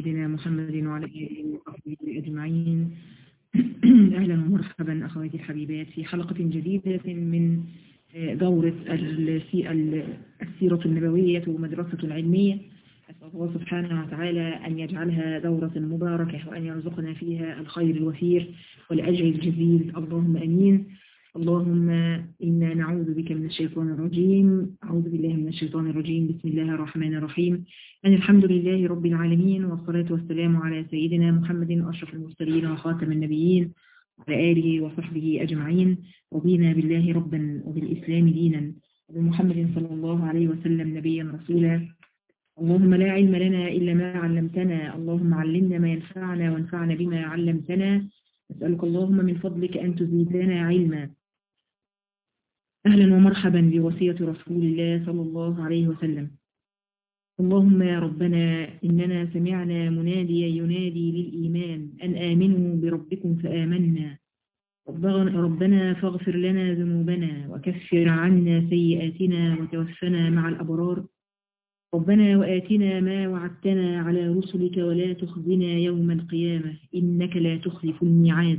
سيدنا محمد وعلى آله وصحبه أجمعين أهلا ومرحبا أخواتي الحبيبات في حلقة جديدة من دورة السيرة النبوية ومدرسة العلمية أسأل الله سبحانه وتعالى أن يجعلها دورة مباركة وأن يرزقنا فيها الخير الوفير والأجر الجزيل اللهم أمين اللهم إنا نعوذ بك من الشيطان الرجيم أعوذ بالله من الشيطان الرجيم بسم الله الرحمن الرحيم أن الحمد لله رب العالمين والصلاة والسلام على سيدنا محمد أشرف المرسلين وخاتم النبيين وعلى آله وصحبه أجمعين رضينا بالله ربا وبالإسلام دينا وبمحمد صلى الله عليه وسلم نبيا رسولا اللهم لا علم لنا إلا ما علمتنا اللهم علمنا ما ينفعنا وانفعنا بما علمتنا نسألك اللهم من فضلك أن تزيدنا علما أهلا ومرحبا بوصية رسول الله صلى الله عليه وسلم اللهم يا ربنا إننا سمعنا مناديا ينادي للإيمان أن آمنوا بربكم فآمنا ربنا فاغفر لنا ذنوبنا وكفر عنا سيئاتنا وتوفنا مع الأبرار ربنا وآتنا ما وعدتنا على رسلك ولا تخزنا يوم القيامة إنك لا تخلف الميعاد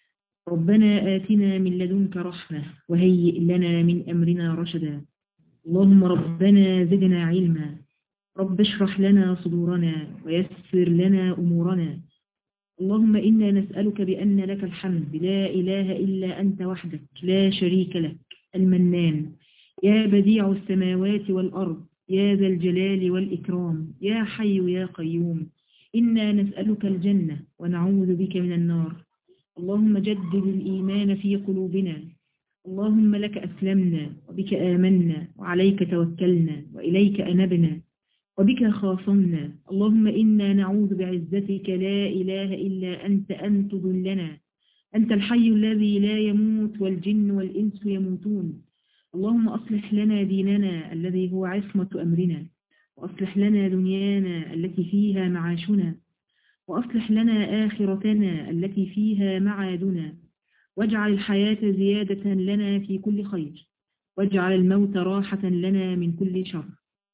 ربنا آتنا من لدنك رحمة وهيئ لنا من أمرنا رشدا اللهم ربنا زدنا علما رب اشرح لنا صدورنا ويسر لنا أمورنا اللهم إنا نسألك بأن لك الحمد لا إله إلا أنت وحدك لا شريك لك المنان يا بديع السماوات والأرض يا ذا الجلال والإكرام يا حي يا قيوم إنا نسألك الجنة ونعوذ بك من النار اللهم جدد الإيمان في قلوبنا اللهم لك أسلمنا وبك آمنا وعليك توكلنا وإليك أنبنا وبك خاصمنا اللهم إنا نعوذ بعزتك لا إله إلا أنت أن تضلنا أنت الحي الذي لا يموت والجن والإنس يموتون اللهم أصلح لنا ديننا الذي هو عصمة أمرنا وأصلح لنا دنيانا التي فيها معاشنا وأصلح لنا آخرتنا التي فيها معادنا واجعل الحياة زيادة لنا في كل خير واجعل الموت راحة لنا من كل شر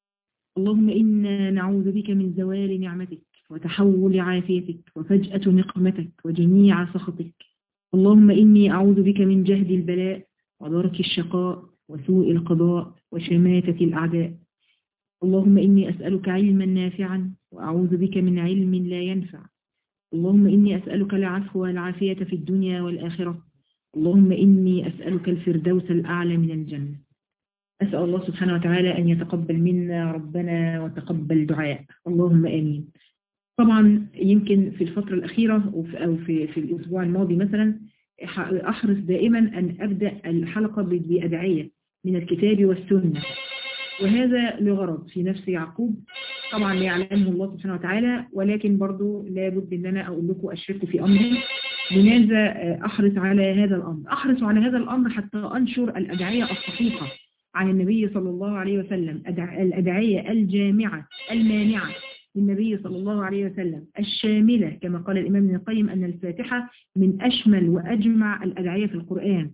اللهم إنا نعوذ بك من زوال نعمتك وتحول عافيتك وفجأة نقمتك وجميع سخطك اللهم إني أعوذ بك من جهد البلاء ودرك الشقاء وسوء القضاء وشماتة الأعداء اللهم إني أسألك علما نافعا وأعوذ بك من علم لا ينفع اللهم إني أسألك العفو والعافية في الدنيا والآخرة اللهم إني أسألك الفردوس الأعلى من الجنة أسأل الله سبحانه وتعالى أن يتقبل منا ربنا وتقبل دعاء اللهم آمين طبعا يمكن في الفترة الأخيرة أو في, في الأسبوع الماضي مثلا أحرص دائما أن أبدأ الحلقة بأدعية من الكتاب والسنة وهذا لغرض في نفس يعقوب طبعا يعلمه الله سبحانه وتعالى ولكن برضو لابد ان انا اقول لكم اشركوا في امري لماذا احرص على هذا الامر احرص على هذا الامر حتى انشر الادعية الصحيحة عن النبي صلى الله عليه وسلم الادعية الجامعة المانعة للنبي صلى الله عليه وسلم الشاملة كما قال الإمام ابن القيم أن الفاتحة من أشمل وأجمع الأدعية في القرآن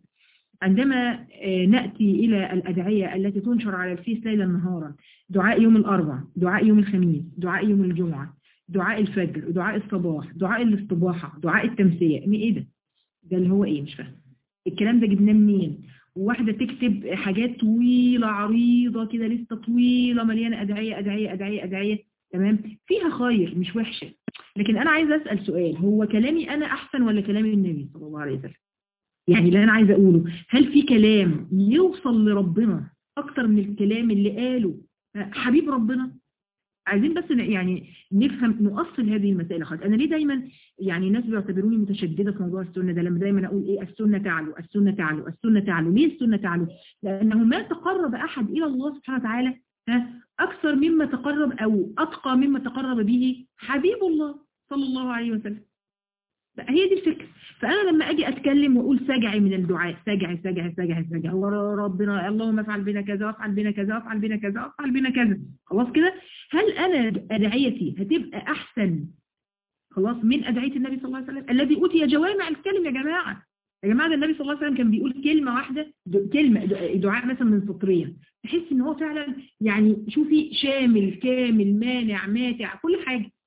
عندما نأتي إلى الأدعية التي تنشر على الفيس ليلا نهارا دعاء يوم الأربع دعاء يوم الخميس دعاء يوم الجمعة دعاء الفجر دعاء الصباح دعاء الاستباحة دعاء التمسية ايه ده ده اللي هو ايه مش فاهم الكلام ده جبناه منين وواحدة تكتب حاجات طويلة عريضة كده لسه طويلة مليانة أدعية أدعية أدعية أدعية تمام فيها خير مش وحشة لكن أنا عايزة أسأل سؤال هو كلامي أنا أحسن ولا كلام النبي صلى الله عليه وسلم يعني اللي أنا عايزة أقوله هل في كلام يوصل لربنا أكتر من الكلام اللي قاله حبيب ربنا عايزين بس يعني نفهم نؤصل هذه المسائل خالص انا ليه دايما يعني الناس بيعتبروني متشدده في موضوع السنه ده لما دايما اقول ايه السنه تعلو السنه تعلو السنه تعلو ليه السنه تعلو لانه ما تقرب احد الى الله سبحانه وتعالى اكثر مما تقرب او اتقى مما تقرب به حبيب الله صلى الله عليه وسلم هي دي الفكره فانا لما اجي اتكلم واقول سجعي من الدعاء سجعي سجعي سجعي سجعي ربنا اللهم افعل بنا كذا وافعل بنا كذا وافعل بنا كذا وافعل بنا كذا خلاص كده هل انا ادعيتي هتبقى احسن خلاص من ادعيه النبي صلى الله عليه وسلم الذي اوتي جوامع الكلم يا جماعه يا جماعه ده النبي صلى الله عليه وسلم كان بيقول كلمه واحده كلمه دعاء مثلا من سطرين تحس ان هو فعلا يعني شوفي شامل كامل مانع ماتع كل حاجه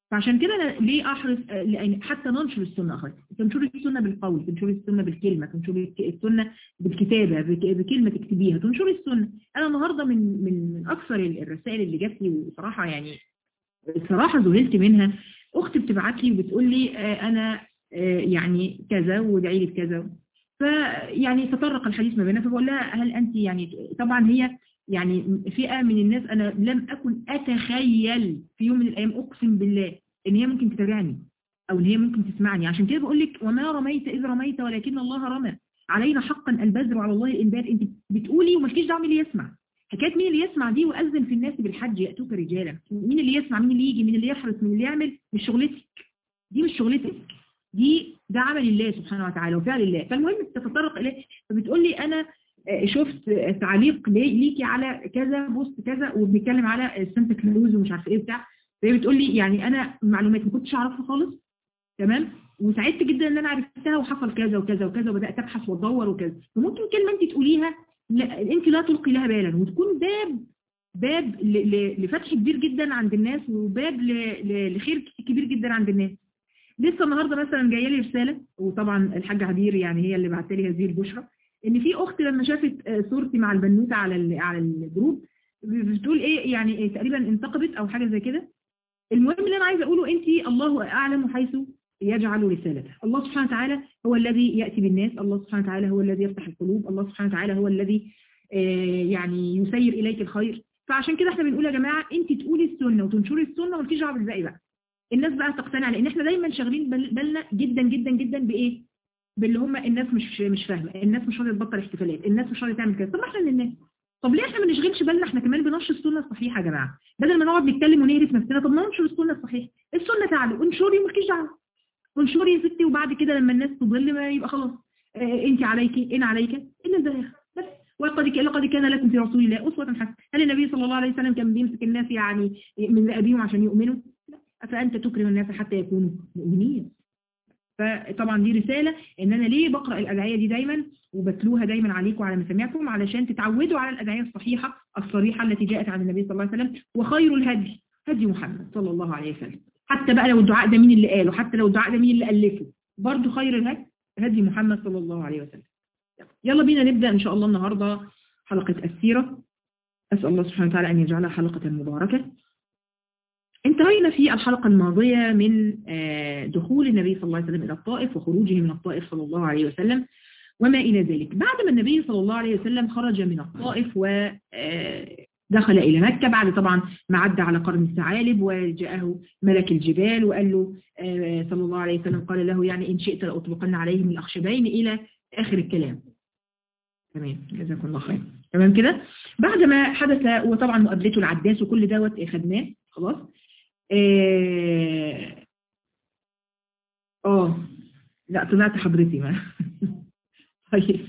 فعشان كده انا ليه احرص لان حتى ننشر السنه اخواتي تنشر السنه بالقول تنشر السنه بالكلمه تنشر السنه بالكتابه بكلمه تكتبيها تنشر السنه انا النهارده من من من اكثر الرسائل اللي جات لي وصراحه يعني الصراحه ذهلت منها اختي بتبعت لي وبتقول لي انا يعني كذا وادعي لي بكذا فيعني تطرق الحديث ما بيننا فبقول لها هل انت يعني طبعا هي يعني فئة من الناس أنا لم أكن أتخيل في يوم من الأيام أقسم بالله إن هي ممكن تتابعني أو إن هي ممكن تسمعني عشان كده بقول لك وما رميت إذ رميت ولكن الله رمى علينا حقا البذر على الله الإنبات أنت بتقولي ومالكيش دعوه مين اللي يسمع حكاية مين اللي يسمع دي وأذن في الناس بالحج يأتوك رجالا مين اللي يسمع مين اللي يجي مين اللي يحرص مين اللي يعمل مش شغلتك دي مش شغلتك دي ده عمل الله سبحانه وتعالى وفعل الله فالمهم تتطرق إليه فبتقول لي أنا شفت تعليق ليكي على كذا بوست كذا وبنتكلم على سانتا كلوز ومش عارفه ايه بتاع فهي بتقول لي يعني انا معلومات ما كنتش اعرفها خالص تمام وسعدت جدا ان انا عرفتها وحصل كذا وكذا وكذا وبدات ابحث وادور وكذا فممكن كلمه انت تقوليها لا انت لا تلقي لها بالا وتكون باب باب لفتح كبير جدا عند الناس وباب لخير كبير جدا عند الناس لسه النهارده مثلا جايه لي رساله وطبعا الحاجه عبير يعني هي اللي بعت لي هذه البشرى ان في اخت لما شافت صورتي مع البنوته على على الجروب بتقول ايه يعني إيه تقريبا انتقبت او حاجه زي كده المهم اللي انا عايزه اقوله انت الله اعلم حيث يجعل رسالته الله سبحانه وتعالى هو الذي ياتي بالناس الله سبحانه وتعالى هو الذي يفتح القلوب الله سبحانه وتعالى هو الذي يعني يسير اليك الخير فعشان كده احنا بنقول يا جماعه انت تقولي السنه وتنشري السنه ومالكيش دعوه بالباقي بقى الناس بقى تقتنع لان احنا دايما شاغلين بالنا جدا جدا جدا بايه باللي هم الناس مش مش فاهمه الناس مش راضيه تبطل احتفالات الناس مش راضيه تعمل كده طب احنا من الناس طب ليه احنا ما نشغلش بالنا احنا كمان بننشر السنه الصحيحه يا جماعه بدل ما نقعد نتكلم ونهرس نفسنا طب ما ننشر السنه الصحيحه السنه تعالوا انشري ومالكيش دعوه انشري يا ستي وبعد كده لما الناس تضل ما يبقى خلاص اه انت عليك ان عليك ان البلاغ بس ولقد لقد كان لكم في رسول الله اسوه حسنه هل النبي صلى الله عليه وسلم كان بيمسك الناس يعني من رقابيهم عشان يؤمنوا لا افانت تكرم الناس حتى يكونوا مؤمنين فطبعا دي رسالة ان انا ليه بقرأ الادعية دي دايما وبتلوها دايما عليكم وعلى مسامعكم علشان تتعودوا على الادعية الصحيحة الصريحة التي جاءت عن النبي صلى الله عليه وسلم وخير الهدي هدي محمد صلى الله عليه وسلم حتى بقى لو الدعاء ده مين اللي قاله حتى لو الدعاء ده مين اللي ألفه برضه خير الهدي هدي محمد صلى الله عليه وسلم يلا بينا نبدأ ان شاء الله النهاردة حلقة السيرة أسأل الله سبحانه وتعالى أن يجعلها حلقة مباركة انتهينا في الحلقة الماضية من دخول النبي صلى الله عليه وسلم إلى الطائف وخروجه من الطائف صلى الله عليه وسلم وما إلى ذلك بعد ما النبي صلى الله عليه وسلم خرج من الطائف ودخل إلى مكة بعد طبعا ما عدى على قرن الثعالب وجاءه ملك الجبال وقال له صلى الله عليه وسلم قال له يعني إن شئت لأطلقن عليهم الأخشبين إلى آخر الكلام تمام جزاكم الله خير تمام كده بعد ما حدث وطبعا مقابلته العداس وكل دوت خدناه خلاص اه اه لا طلعت حضرتي ما طيب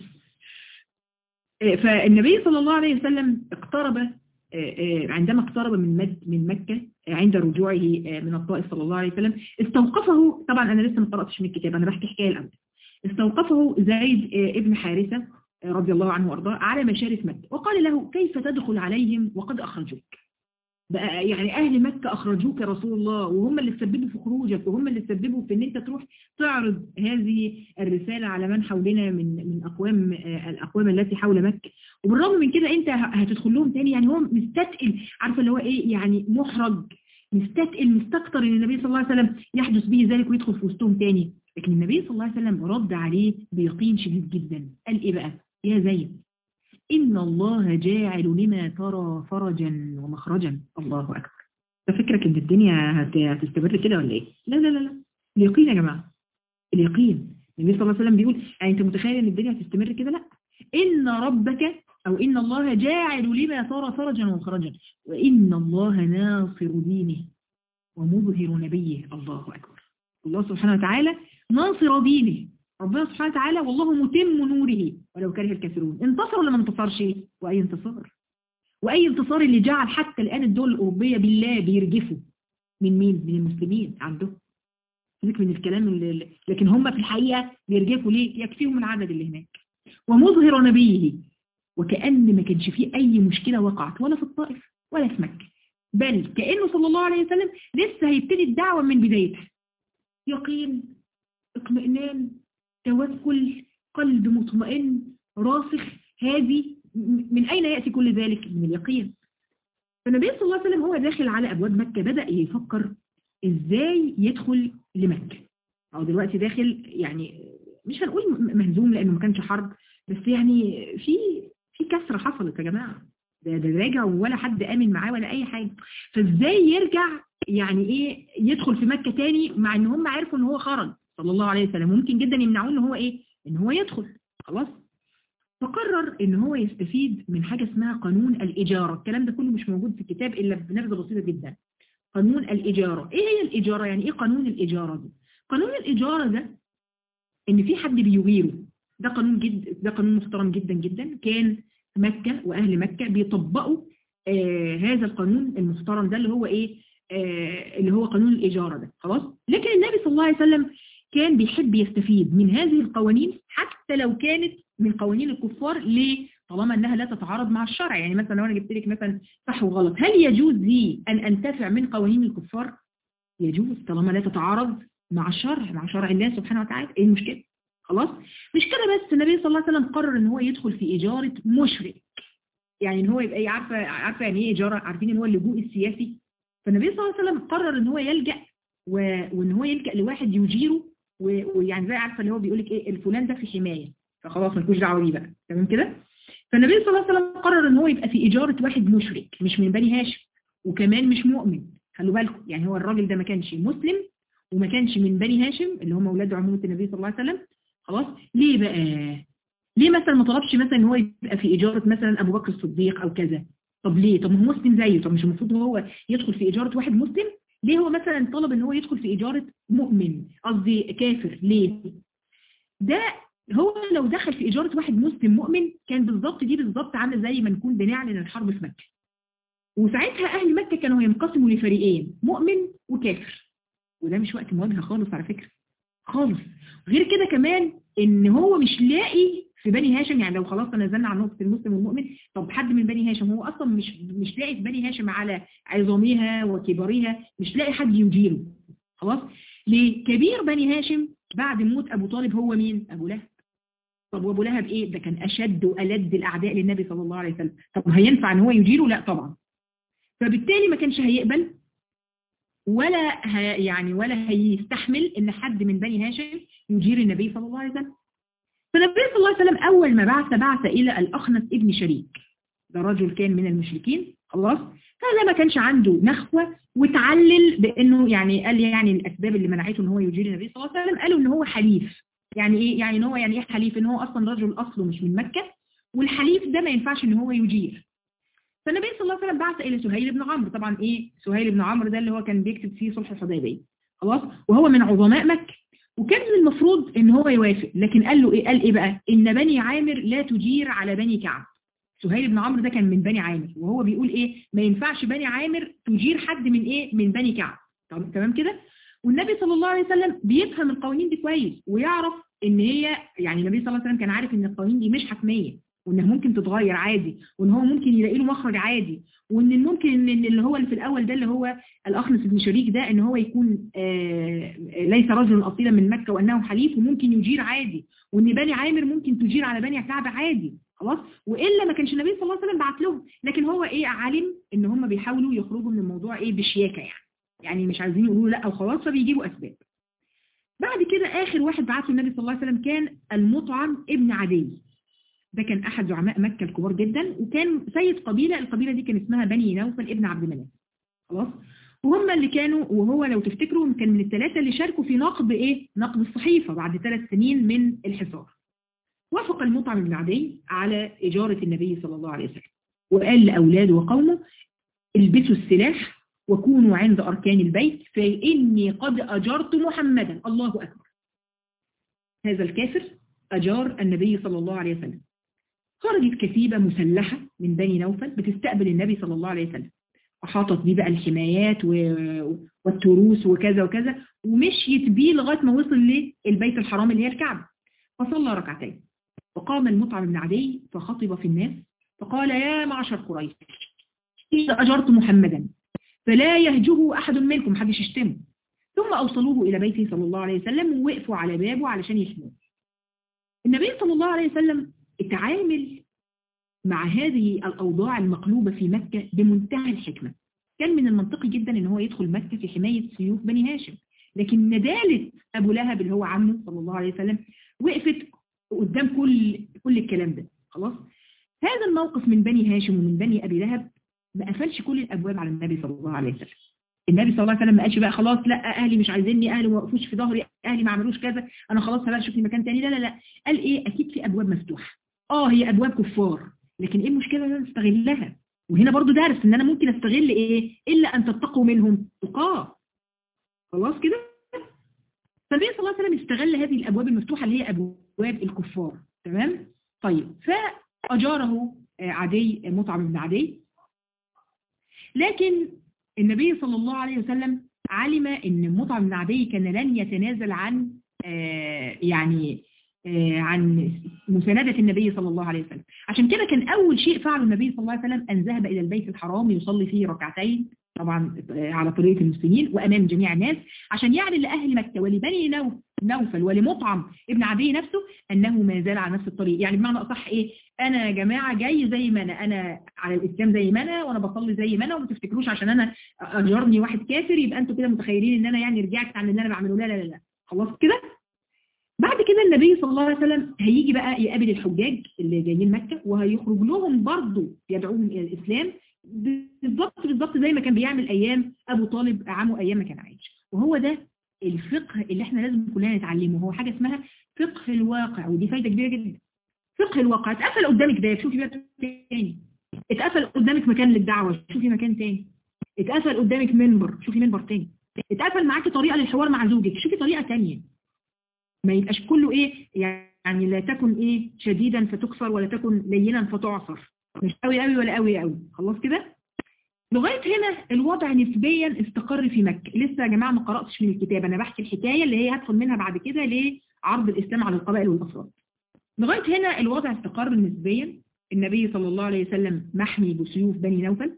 فالنبي صلى الله عليه وسلم اقترب عندما اقترب من مد من مكة عند رجوعه من الطائف صلى الله عليه وسلم استوقفه طبعا أنا لسه ما قرأتش من الكتاب أنا بحكي حكاية الأول استوقفه زيد ابن حارثة رضي الله عنه وارضاه على مشارف مكة وقال له كيف تدخل عليهم وقد أخرجوك بقى يعني أهل مكة أخرجوك يا رسول الله وهم اللي تسببوا في خروجك وهم اللي تسببوا في أن أنت تروح تعرض هذه الرسالة على من حولنا من من أقوام الأقوام التي حول مكة وبالرغم من كده أنت هتدخل لهم تاني يعني هو مستثقل عارفة اللي هو إيه يعني محرج مستثقل مستكتر أن النبي صلى الله عليه وسلم يحدث به ذلك ويدخل في وسطهم تاني لكن النبي صلى الله عليه وسلم رد عليه بيقين شديد جدا قال إيه بقى يا زيد إن الله جاعل لما ترى فرجا ومخرجا الله أكبر ففكرك إن الدنيا هتستمر كده ولا إيه لا لا لا لا اليقين يا جماعة اليقين النبي صلى الله عليه وسلم بيقول يعني أنت متخيل إن الدنيا هتستمر كده لا إن ربك أو إن الله جاعل لما ترى فرجا ومخرجا وإن الله ناصر دينه ومظهر نبيه الله أكبر الله سبحانه وتعالى ناصر دينه ربنا سبحانه وتعالى والله متم نوره ولو كره الكافرون انتصر ولا ما انتصرش واي انتصار واي انتصار اللي جعل حتى الان الدول الاوروبيه بالله بيرجفوا من مين من المسلمين عندهم سيبك من الكلام اللي لكن هم في الحقيقه بيرجفوا ليه يكفيهم العدد اللي هناك ومظهر نبيه وكأن ما كانش فيه اي مشكله وقعت ولا في الطائف ولا في مكه بل كأنه صلى الله عليه وسلم لسه هيبتدي الدعوة من بدايتها يقين اطمئنان توكل قلب مطمئن راسخ هادي من أين يأتي كل ذلك؟ من اليقين فالنبي صلى الله عليه وسلم هو داخل على أبواب مكة بدأ يفكر إزاي يدخل لمكة أو دلوقتي داخل يعني مش هنقول مهزوم لأنه ما كانش حرب بس يعني في في كسرة حصلت يا جماعة ده ده راجع ولا حد آمن معاه ولا أي حاجة فإزاي يرجع يعني إيه يدخل في مكة تاني مع إن هم عرفوا إن هو خرج صلى الله عليه وسلم ممكن جدا يمنعوه إن هو إيه إن هو يدخل خلاص فقرر ان هو يستفيد من حاجة اسمها قانون الإجارة الكلام ده كله مش موجود في الكتاب إلا بنبذة بسيطة جدا قانون الإجارة إيه هي الإجارة يعني إيه قانون الإجارة دي قانون الإجارة ده إن في حد بيغيره ده قانون جد ده قانون محترم جدا جدا كان مكة وأهل مكة بيطبقوا آه هذا القانون المحترم ده اللي هو إيه آه اللي هو قانون الإجارة ده خلاص لكن النبي صلى الله عليه وسلم كان بيحب يستفيد من هذه القوانين حتى لو كانت من قوانين الكفار ليه؟ طالما انها لا تتعارض مع الشرع يعني مثلا لو انا جبت لك مثلا صح وغلط هل يجوز لي ان انتفع من قوانين الكفار؟ يجوز طالما لا تتعارض مع الشرع مع شرع الله سبحانه وتعالى ايه المشكله؟ خلاص؟ مش كده بس النبي صلى الله عليه وسلم قرر ان هو يدخل في اجاره مشرك يعني ان هو يبقى عارفه عارفه يعني ايه اجاره عارفين ان هو اللجوء السياسي فالنبي صلى الله عليه وسلم قرر ان هو يلجا و... وان هو يلجا لواحد يجيره ويعني زي عارفه اللي هو بيقول لك ايه الفلان ده في حمايه فخلاص مالكوش دعوه بيه بقى تمام كده فالنبي صلى الله عليه وسلم قرر ان هو يبقى في اجاره واحد مشرك مش من بني هاشم وكمان مش مؤمن خلوا بالكم يعني هو الراجل ده ما كانش مسلم وما كانش من بني هاشم اللي هم اولاد عمومه النبي صلى الله عليه وسلم خلاص ليه بقى ليه مثلا ما طلبش مثلا ان هو يبقى في اجاره مثلا ابو بكر الصديق او كذا طب ليه طب هو مسلم زيه طب مش المفروض هو يدخل في اجاره واحد مسلم ليه هو مثلا طلب ان هو يدخل في إجارة مؤمن قصدي كافر ليه ده هو لو دخل في إجارة واحد مسلم مؤمن كان بالظبط دي بالظبط عامله زي ما نكون بنعلن الحرب في مكة وساعتها أهل مكة كانوا ينقسموا لفريقين مؤمن وكافر وده مش وقت مواجهة خالص على فكرة خالص غير كده كمان ان هو مش لاقي في بني هاشم يعني لو خلاص نزلنا عن نقطة المسلم والمؤمن طب حد من بني هاشم هو أصلا مش مش لاقي في بني هاشم على عظامها وكبارها مش لاقي حد يديره خلاص ليه كبير بني هاشم بعد موت أبو طالب هو مين أبو لهب طب وأبو لهب إيه ده كان أشد وألد الأعداء للنبي صلى الله عليه وسلم طب هينفع إن هو يديره لا طبعا فبالتالي ما كانش هيقبل ولا هي يعني ولا هيستحمل ان حد من بني هاشم يجير النبي صلى الله عليه وسلم فالنبي صلى الله عليه وسلم أول ما بعث بعث إلى الأخنس ابن شريك ده رجل كان من المشركين خلاص فهذا ما كانش عنده نخوة وتعلل بأنه يعني قال يعني الأسباب اللي منعته ان هو يجير النبي صلى الله عليه وسلم قالوا ان هو حليف يعني ايه يعني ان هو يعني ايه حليف ان هو اصلا رجل اصله مش من مكة والحليف ده ما ينفعش ان هو يجير فالنبي صلى الله عليه وسلم بعث الى سهيل بن عمرو طبعا ايه سهيل بن عمرو ده اللي هو كان بيكتب فيه صلح الحديبيه خلاص وهو من عظماء مكة وكان من المفروض ان هو يوافق لكن قال له ايه قال ايه بقى ان بني عامر لا تجير على بني كعب سهيل بن عمرو ده كان من بني عامر وهو بيقول ايه ما ينفعش بني عامر تجير حد من ايه من بني كعب تمام كده والنبي صلى الله عليه وسلم بيفهم القوانين دي كويس ويعرف ان هي يعني النبي صلى الله عليه وسلم كان عارف ان القوانين دي مش حتميه وانها ممكن تتغير عادي وان هو ممكن يلاقي له مخرج عادي وان ممكن ان اللي هو اللي في الاول ده اللي هو الاخنس بن شريك ده ان هو يكون آه ليس رجلا اصيلا من مكة وانه حليف وممكن يجير عادي وان بني عامر ممكن تجير على بني كعب عادي خلاص والا ما كانش النبي صلى الله عليه وسلم بعت لهم لكن هو ايه علم ان هم بيحاولوا يخرجوا من الموضوع ايه بشياكه يعني يعني مش عايزين يقولوا لا وخلاص فبيجيبوا اسباب بعد كده اخر واحد بعته النبي صلى الله عليه وسلم كان المطعم ابن عدي ده كان أحد زعماء مكة الكبار جدا وكان سيد قبيلة القبيلة دي كان اسمها بني نوفل ابن عبد مناف خلاص وهم اللي كانوا وهو لو تفتكروا كان من الثلاثة اللي شاركوا في نقد إيه نقد الصحيفة بعد ثلاث سنين من الحصار وافق المطعم بن عدي على إجارة النبي صلى الله عليه وسلم وقال لأولاده وقومه البسوا السلاح وكونوا عند أركان البيت فإني قد أجرت محمدا الله أكبر هذا الكافر أجار النبي صلى الله عليه وسلم خرجت كتيبة مسلحة من بني نوفل بتستقبل النبي صلى الله عليه وسلم وحاطت بيه بقى الحمايات والتروس وكذا وكذا ومشيت بيه لغاية ما وصل للبيت الحرام اللي هي الكعبة فصلى ركعتين وقام المطعم بن عدي فخطب في الناس فقال يا معشر قريش إذا أجرت محمدا فلا يهجه أحد منكم محدش يشتمه ثم أوصلوه إلى بيته صلى الله عليه وسلم ووقفوا على بابه علشان يحموه النبي صلى الله عليه وسلم اتعامل مع هذه الأوضاع المقلوبة في مكة بمنتهى الحكمة كان من المنطقي جدا ان هو يدخل مكة في حماية سيوف بني هاشم لكن ندالة أبو لهب اللي هو عمه صلى الله عليه وسلم وقفت قدام كل كل الكلام ده خلاص هذا الموقف من بني هاشم ومن بني أبي لهب ما قفلش كل الأبواب على النبي صلى الله عليه وسلم النبي صلى الله عليه وسلم ما قالش بقى خلاص لا أهلي مش عايزيني أهلي ما وقفوش في ظهري أهلي ما عملوش كذا أنا خلاص هبقى أشوف لي مكان تاني لا لا لا قال إيه أكيد في أبواب مفتوحة آه هي أبواب كفار لكن إيه المشكلة إن أنا أستغلها وهنا برضو دارس إن أنا ممكن أستغل إيه إلا أن تتقوا منهم تقاه خلاص كده فالنبي صلى الله عليه وسلم استغل هذه الأبواب المفتوحة اللي هي أبواب الكفار تمام طيب فأجاره عدي مطعم بن عدي لكن النبي صلى الله عليه وسلم علم ان مطعم بن عدي كان لن يتنازل عن آه يعني آه عن مساندة النبي صلى الله عليه وسلم عشان كده كان أول شيء فعله النبي صلى الله عليه وسلم أن ذهب إلى البيت الحرام يصلي فيه ركعتين طبعا على طريقة المسلمين وأمام جميع الناس عشان يعلن لأهل مكة ولبني نوفل ولمطعم ابن عدي نفسه أنه ما زال على نفس الطريق يعني بمعنى أصح إيه أنا يا جماعة جاي زي ما أنا أنا على الإسلام زي ما أنا وأنا بصلي زي ما أنا وما تفتكروش عشان أنا أجرني واحد كافر يبقى أنتوا كده متخيلين إن أنا يعني رجعت عن اللي أنا بعمله لا لا لا خلاص كده بعد كده النبي صلى الله عليه وسلم هيجي بقى يقابل الحجاج اللي جايين مكة وهيخرج لهم برضه يدعوهم إلى الإسلام بالظبط بالظبط زي ما كان بيعمل أيام أبو طالب عمه أيام ما كان عايش وهو ده الفقه اللي احنا لازم كلنا نتعلمه هو حاجة اسمها فقه الواقع ودي فايدة كبيرة جدا فقه الواقع اتقفل قدامك باب شوفي باب تاني اتقفل قدامك مكان للدعوة شوفي مكان تاني اتقفل قدامك منبر شوفي منبر تاني اتقفل معاكي طريقة للحوار مع زوجك شوفي طريقة تانية ما يبقاش كله ايه يعني لا تكن ايه شديدا فتكسر ولا تكن لينا فتعصر مش قوي قوي ولا قوي قوي خلاص كده لغاية هنا الوضع نسبيا استقر في مكة لسه يا جماعة ما قرأتش من الكتاب أنا بحكي الحكاية اللي هي هدخل منها بعد كده لعرض الإسلام على القبائل والأفراد لغاية هنا الوضع استقر نسبيا النبي صلى الله عليه وسلم محمي بسيوف بني نوفل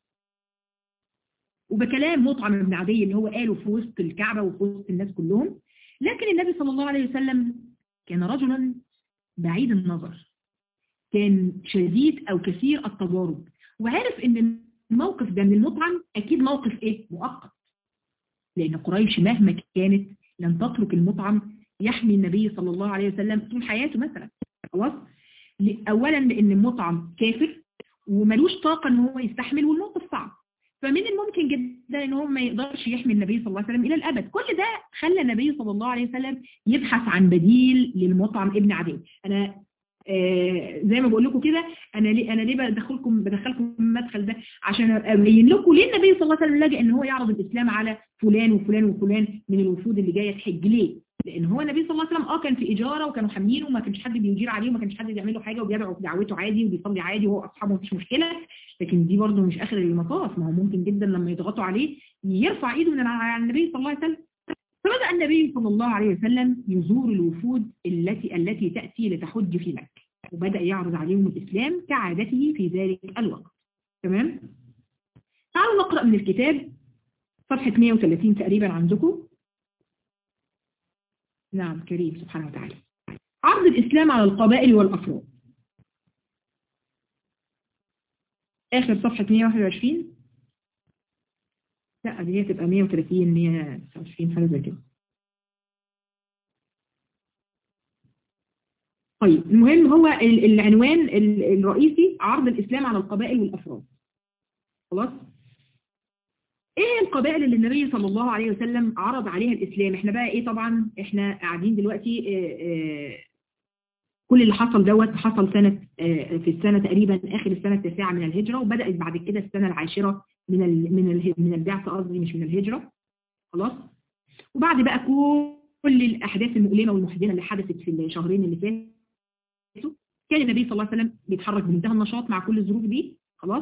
وبكلام مطعم بن عدي اللي هو قاله في وسط الكعبة وفي وسط الناس كلهم لكن النبي صلى الله عليه وسلم كان رجلا بعيد النظر كان شديد أو كثير التجارب وعارف ان الموقف ده من المطعم أكيد موقف إيه؟ مؤقت لأن قريش مهما كانت لن تترك المطعم يحمي النبي صلى الله عليه وسلم طول حياته مثلا خلاص أولا لأن المطعم كافر وملوش طاقة ان هو يستحمل والموقف صعب فمن الممكن جدا ان هو ما يقدرش يحمي النبي صلى الله عليه وسلم الى الابد كل ده خلى النبي صلى الله عليه وسلم يبحث عن بديل للمطعم ابن عدي انا آه زي ما بقول لكم كده انا ليه انا ليه بدخلكم بدخلكم المدخل ده عشان ابين لكم ليه النبي صلى الله عليه وسلم لجأ ان هو يعرض الاسلام على فلان وفلان وفلان من الوفود اللي جايه تحج ليه لان هو النبي صلى الله عليه وسلم اه كان في اجاره وكانوا حامينه وما كانش حد بيجير عليه وما كانش حد بيعمل له حاجه وبيدعو في دعوته عادي وبيصلي عادي وهو اصحابه مفيش مشكله لكن دي برضه مش اخر المطاف ما هو ممكن جدا لما يضغطوا عليه يرفع ايده من على النبي صلى الله عليه وسلم فبدأ النبي صلى الله عليه وسلم يزور الوفود التي التي تأتي لتحج في مكة وبدأ يعرض عليهم الإسلام كعادته في ذلك الوقت تمام تعالوا نقرأ من الكتاب صفحة 130 تقريبا عندكم نعم كريم سبحانه وتعالى عرض الإسلام على القبائل والأفراد آخر صفحة 121 لا دي هتبقى 130 129 حاجة زي كده طيب المهم هو العنوان الرئيسي عرض الإسلام على القبائل والأفراد خلاص ايه القبائل اللي النبي صلى الله عليه وسلم عرض عليها الإسلام احنا بقى ايه طبعا احنا قاعدين دلوقتي اه اه كل اللي حصل دوت حصل سنة اه في السنة تقريبا آخر السنة التاسعة من الهجرة وبدأت بعد كده السنة العاشرة من ال من ال من البعثة قصدي مش من الهجرة خلاص وبعد بقى كل الأحداث المؤلمة والمحزنة اللي حدثت في الشهرين اللي فاتوا كان النبي صلى الله عليه وسلم بيتحرك بمنتهى النشاط مع كل الظروف دي خلاص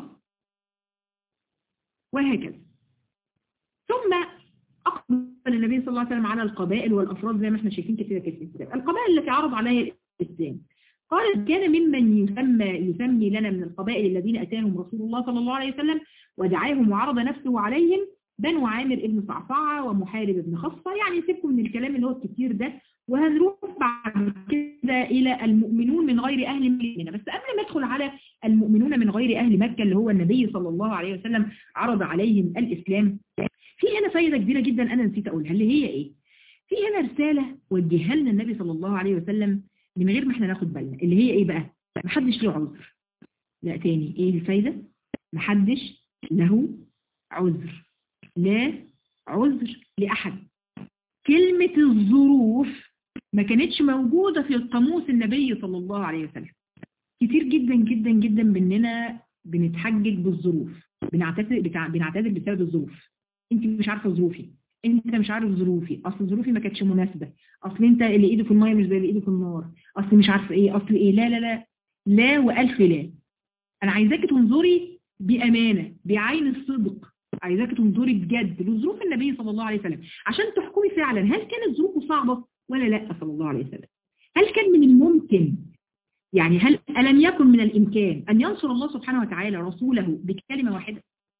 وهكذا ثم أقبل النبي صلى الله عليه وسلم على القبائل والأفراد زي ما احنا شايفين كثيرا كثيرا القبائل التي عرض عليها الإسلام قال كان ممن يسمى يسمي لنا من القبائل الذين أتاهم رسول الله صلى الله عليه وسلم ودعاهم وعرض نفسه عليهم بنو عامر ابن صعصعة ومحارب ابن خصة يعني سيبكم من الكلام اللي هو الكتير ده وهنروح بعد كده إلى المؤمنون من غير أهل مكة بس قبل ما ندخل على المؤمنون من غير أهل مكة اللي هو النبي صلى الله عليه وسلم عرض عليهم الإسلام في هنا فايدة كبيرة جدا أنا نسيت أقولها اللي هي إيه في هنا رسالة وجهها لنا النبي صلى الله عليه وسلم من غير ما احنا ناخد بالنا اللي هي إيه بقى محدش له عذر لا تاني إيه الفايدة محدش له عذر لا عذر لأحد كلمة الظروف ما كانتش موجودة في قاموس النبي صلى الله عليه وسلم كتير جدا جدا جدا مننا بنتحجج بالظروف بنعتذر بتاع بنعتذر بسبب الظروف انت مش عارفه ظروفي انت مش عارف ظروفي اصل ظروفي ما كانتش مناسبه اصل انت اللي ايده في الميه مش زي اللي ايده في النار اصل مش عارفه ايه اصل ايه لا لا لا لا والف لا انا عايزاكي تنظري بامانه بعين الصدق عايزاكي تنظري بجد لظروف النبي صلى الله عليه وسلم عشان تحكمي فعلا هل كانت ظروفه صعبه ولا لا صلى الله عليه وسلم هل كان من الممكن يعني هل ألم يكن من الإمكان أن ينصر الله سبحانه وتعالى رسوله بكلمة واحدة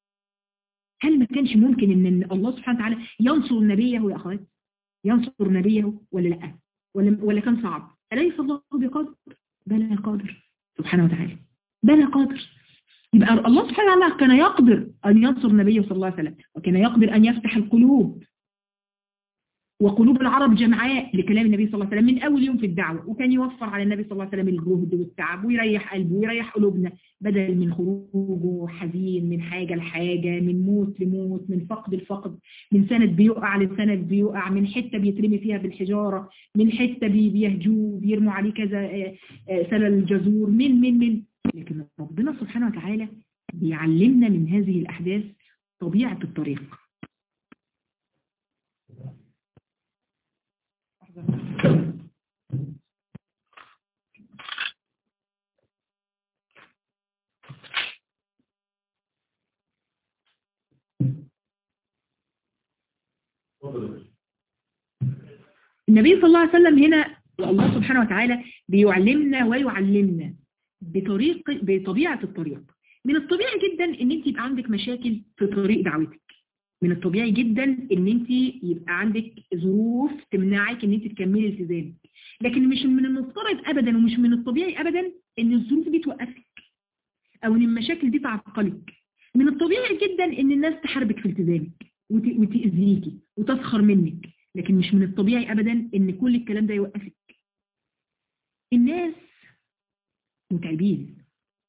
هل ما كانش ممكن أن الله سبحانه وتعالى ينصر نبيه يا أخوات ينصر نبيه ولا لا ولا, ولا كان صعب أليس الله بقادر بلى قادر سبحانه وتعالى بلى قادر يبقى الله سبحانه وتعالى كان يقدر أن ينصر نبيه صلى الله عليه وسلم وكان يقدر أن يفتح القلوب وقلوب العرب جمعاء لكلام النبي صلى الله عليه وسلم من أول يوم في الدعوة وكان يوفر على النبي صلى الله عليه وسلم الجهد والتعب ويريح قلبه ويريح قلوبنا بدل من خروجه حزين من حاجة لحاجة من موت لموت من فقد لفقد من سند بيقع لسند بيقع من حتة بيترمي فيها بالحجارة من حتة بيهجوه بيرموا عليه كذا سلل الجزور من من من لكن ربنا سبحانه وتعالى بيعلمنا من هذه الأحداث طبيعة الطريق النبي صلى الله عليه وسلم هنا الله سبحانه وتعالى بيعلمنا ويعلمنا بطريق بطبيعة الطريق من الطبيعي جدا ان انت يبقى عندك مشاكل في طريق دعوتك من الطبيعي جدا ان انت يبقى عندك ظروف تمنعك ان انت تكملي التزامك لكن مش من المفترض ابدا ومش من الطبيعي ابدا ان الظروف دي توقفك او ان المشاكل دي تعطلك من الطبيعي جدا ان الناس تحاربك في التزامك وتأذيكي وتسخر منك لكن مش من الطبيعي ابدا ان كل الكلام ده يوقفك الناس متعبين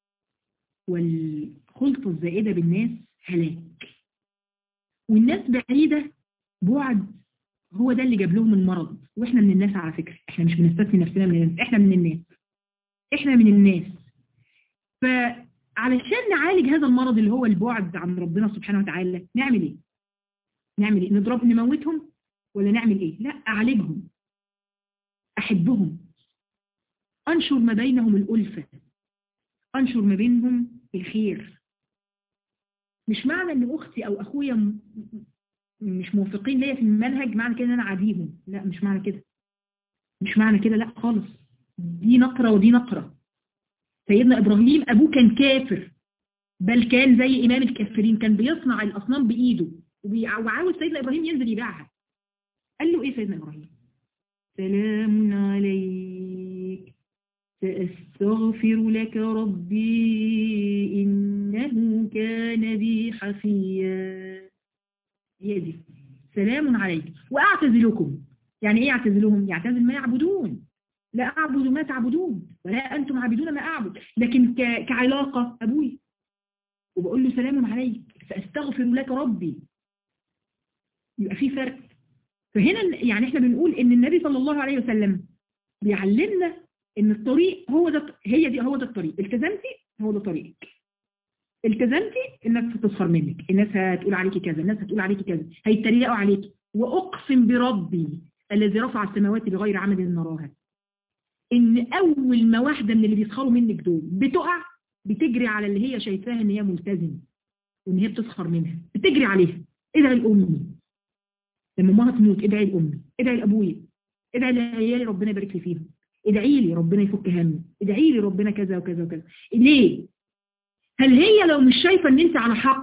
والخلطة الزائدة بالناس هلاك والناس بعيدة بعد هو ده اللي جاب لهم المرض واحنا من الناس على فكرة احنا مش بنستثني نفسنا من الناس احنا من الناس احنا من الناس فعلشان نعالج هذا المرض اللي هو البعد عن ربنا سبحانه وتعالى نعمل ايه نعمل ايه نضرب نموتهم ولا نعمل ايه لا اعالجهم احبهم انشر ما بينهم الالفة انشر ما بينهم الخير مش معنى ان اختي او اخويا مش موافقين ليا في المنهج معنى كده ان انا عاديهم لا مش معنى كده مش معنى كده لا خالص دي نقرة ودي نقرة سيدنا ابراهيم ابوه كان كافر بل كان زي امام الكافرين كان بيصنع الاصنام بايده وعاوز سيدنا ابراهيم ينزل يبيعها قال له ايه سيدنا ابراهيم سلام عليك سأستغفر لك ربي إنه كان بي حفيا هي دي سلام عليك وأعتزلكم يعني إيه أعتزلهم؟ يعتزل ما يعبدون لا أعبد ما تعبدون ولا أنتم عابدون ما أعبد لكن كعلاقة أبوي وبقول له سلام عليك سأستغفر لك ربي يبقى في فرق فهنا يعني احنا بنقول ان النبي صلى الله عليه وسلم بيعلمنا ان الطريق هو ده هي دي هو ده الطريق التزمتي هو ده طريقك التزمتي الناس هتسخر منك الناس هتقول عليكي كذا الناس هتقول عليكي كذا هيتريقوا عليكي واقسم بربي الذي رفع السماوات بغير عمد نراها ان اول ما واحده من اللي بيسخروا منك دول بتقع بتجري على اللي هي شايفاها ان هي ملتزمه وان هي بتسخر منها بتجري عليها ادعي لامي لما امها تموت ادعي لامي ادعي لابويا ادعي لعيالي ربنا يبارك لي فيهم ادعي لي ربنا يفك همي ادعي لي ربنا كذا وكذا وكذا ليه هل هي لو مش شايفة ان انت على حق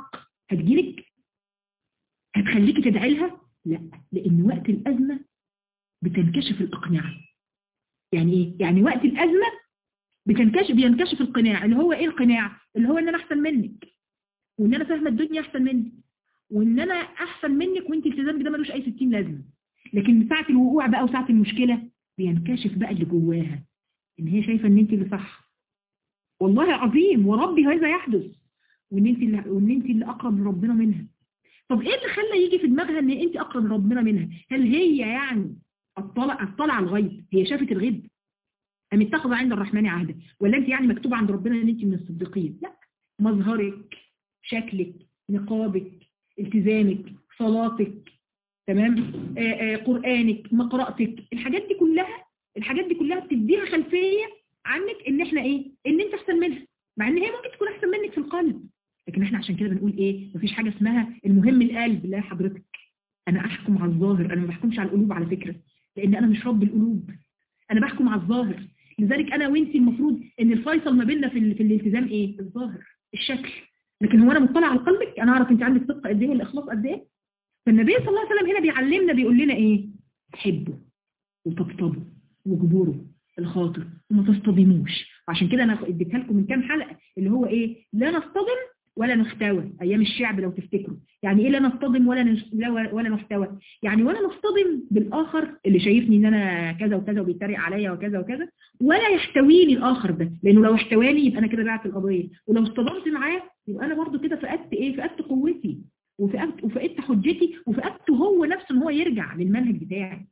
هتجيلك هتخليكي تدعي لها لا لان وقت الازمه بتنكشف الاقناع يعني ايه يعني وقت الازمه بتنكشف بينكشف القناع اللي هو ايه القناع اللي هو ان انا احسن منك وان انا فاهمه الدنيا احسن منك وان انا احسن منك وانت التزامك ده ملوش اي 60 لازمه لكن ساعه الوقوع بقى وساعه المشكله بينكشف بقى اللي جواها ان هي شايفه ان انت اللي صح والله عظيم وربي هذا يحدث وان انت اللي وان انت اللي اقرب لربنا منها طب ايه اللي خلى يجي في دماغها ان انت اقرب لربنا منها هل هي يعني اطلع اطلع على الغيب هي شافت الغيب ام اتخذ عند الرحمن عهدا ولا انت يعني مكتوب عند ربنا ان انت من الصديقين لا مظهرك شكلك نقابك التزامك صلاتك تمام آآ آآ قرآنك مقرأتك الحاجات دي كلها الحاجات دي كلها بتديها خلفية عنك ان احنا ايه ان انت احسن منها مع ان هي ممكن تكون احسن منك في القلب لكن احنا عشان كده بنقول ايه مفيش حاجة اسمها المهم القلب لا حضرتك انا احكم على الظاهر انا ما بحكمش على القلوب على فكرة لان انا مش رب القلوب انا بحكم على الظاهر لذلك انا وانت المفروض ان الفيصل ما بيننا في, في الالتزام ايه الظاهر الشكل لكن هو انا مطلع على قلبك انا اعرف انت عندك صدق قد ايه والاخلاص قد ايه فالنبي صلى الله عليه وسلم هنا بيعلمنا بيقول لنا ايه حبوا وطبطبوا واجبروا الخاطر وما تصطدموش وعشان كده انا اديتها لكم من كام حلقه اللي هو ايه لا نصطدم ولا نحتوى ايام الشعب لو تفتكروا يعني ايه لا نصطدم ولا نش... ولا نحتوى يعني ولا نصطدم بالاخر اللي شايفني ان انا كذا وكذا وبيتريق عليا وكذا وكذا ولا يحتويني الاخر ده لانه لو احتواني يبقى انا كده بعت القضيه ولو اصطدمت معاه يبقى انا برضو كده فقدت ايه فقدت قوتي وفقدت وفقدت حجتي وفقدت هو نفسه ان هو يرجع للمنهج بتاعي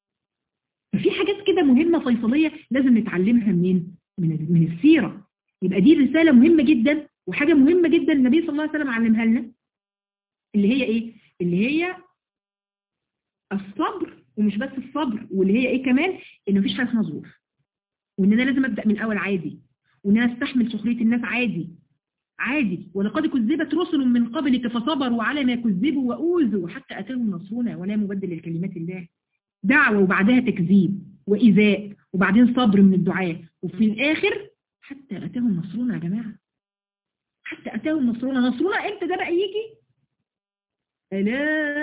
ففي حاجات كده مهمه فيصليه لازم نتعلمها منين من من السيره يبقى دي رساله مهمه جدا وحاجة مهمة جدا النبي صلى الله عليه وسلم علمها لنا اللي هي ايه اللي هي الصبر ومش بس الصبر واللي هي ايه كمان ان مفيش حاجة اسمها ظروف وان انا لازم ابدأ من الاول عادي وان انا استحمل سخرية الناس عادي عادي ولقد كذبت رسل من قبلك فصبروا على ما كذبوا وأوذوا حتى أتاهم نصرنا ولا مبدل لكلمات الله دعوة وبعدها تكذيب وإيذاء وبعدين صبر من الدعاء وفي الآخر حتى أتاهم نصرنا يا جماعة حتى أتاهم نصرنا نصرنا امتى ده بقى يجي ألا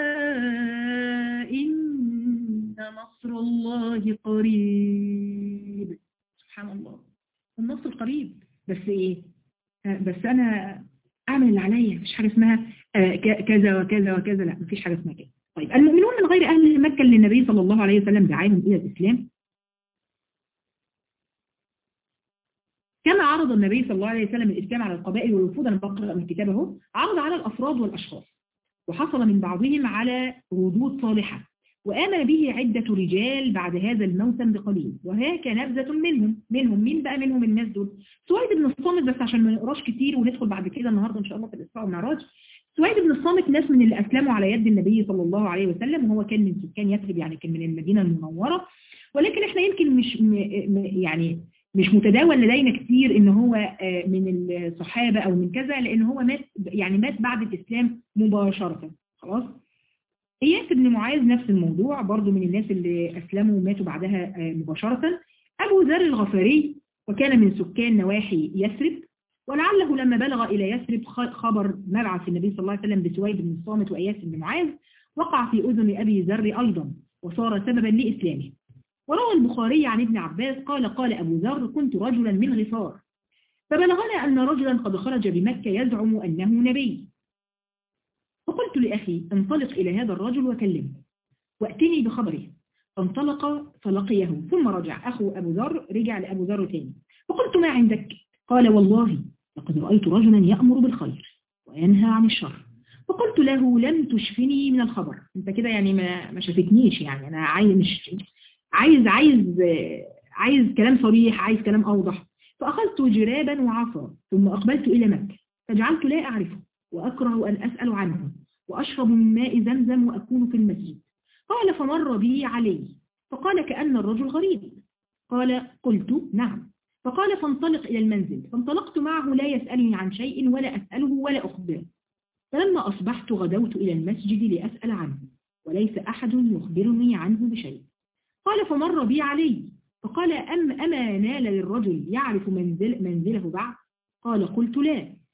إن نصر الله قريب سبحان الله النصر قريب بس إيه بس أنا أعمل اللي عليا مفيش حاجة اسمها كذا وكذا وكذا لا مفيش حاجة اسمها كده طيب المؤمنون من غير أهل مكة اللي النبي صلى الله عليه وسلم دعاهم إلى الإسلام كما عرض النبي صلى الله عليه وسلم الإسلام على القبائل والوفود أنا بقرأ من كتابه عرض على الأفراد والأشخاص وحصل من بعضهم على ردود صالحة وآمن به عدة رجال بعد هذا الموسم بقليل وهاك نبذة منهم منهم مين بقى منهم الناس دول سويد بن الصامت بس عشان ما نقراش كتير وندخل بعد كده النهاردة إن شاء الله في الإسراء والمعراج سويد بن الصامت ناس من اللي أسلموا على يد النبي صلى الله عليه وسلم وهو كان من سكان يثرب يعني كان من المدينة المنورة ولكن احنا يمكن مش يعني مش متداول لدينا كتير ان هو من الصحابة او من كذا لان هو مات يعني مات بعد الاسلام مباشرة خلاص اياس بن معاذ نفس الموضوع برضو من الناس اللي اسلموا وماتوا بعدها مباشرة ابو ذر الغفاري وكان من سكان نواحي يثرب ولعله لما بلغ الى يثرب خبر مبعث النبي صلى الله عليه وسلم بسويد بن الصامت واياس بن معاذ وقع في اذن ابي ذر ايضا وصار سببا لاسلامه وروى البخاري عن ابن عباس قال قال أبو ذر كنت رجلا من غفار فبلغنا أن رجلا قد خرج بمكة يزعم أنه نبي فقلت لأخي انطلق إلى هذا الرجل وكلمه وأتني بخبره فانطلق فلقيه ثم رجع أخو أبو ذر رجع لأبو ذر تاني فقلت ما عندك قال والله لقد رأيت رجلا يأمر بالخير وينهى عن الشر فقلت له لم تشفني من الخبر انت كده يعني ما, ما شفتنيش يعني انا عايز مش عايز عايز عايز كلام صريح عايز كلام أوضح فأخذت جرابا وعصا ثم أقبلت إلى مكة فجعلت لا أعرفه وأكره أن أسأل عنه وأشرب من ماء زمزم وأكون في المسجد قال فمر بي علي فقال كأن الرجل غريب قال قلت نعم فقال فانطلق إلى المنزل فانطلقت معه لا يسألني عن شيء ولا أسأله ولا أخبره فلما أصبحت غدوت إلى المسجد لأسأل عنه وليس أحد يخبرني عنه بشيء قال فمر بي علي فقال أم أما نال للرجل يعرف منزل منزله بعد قال قلت لا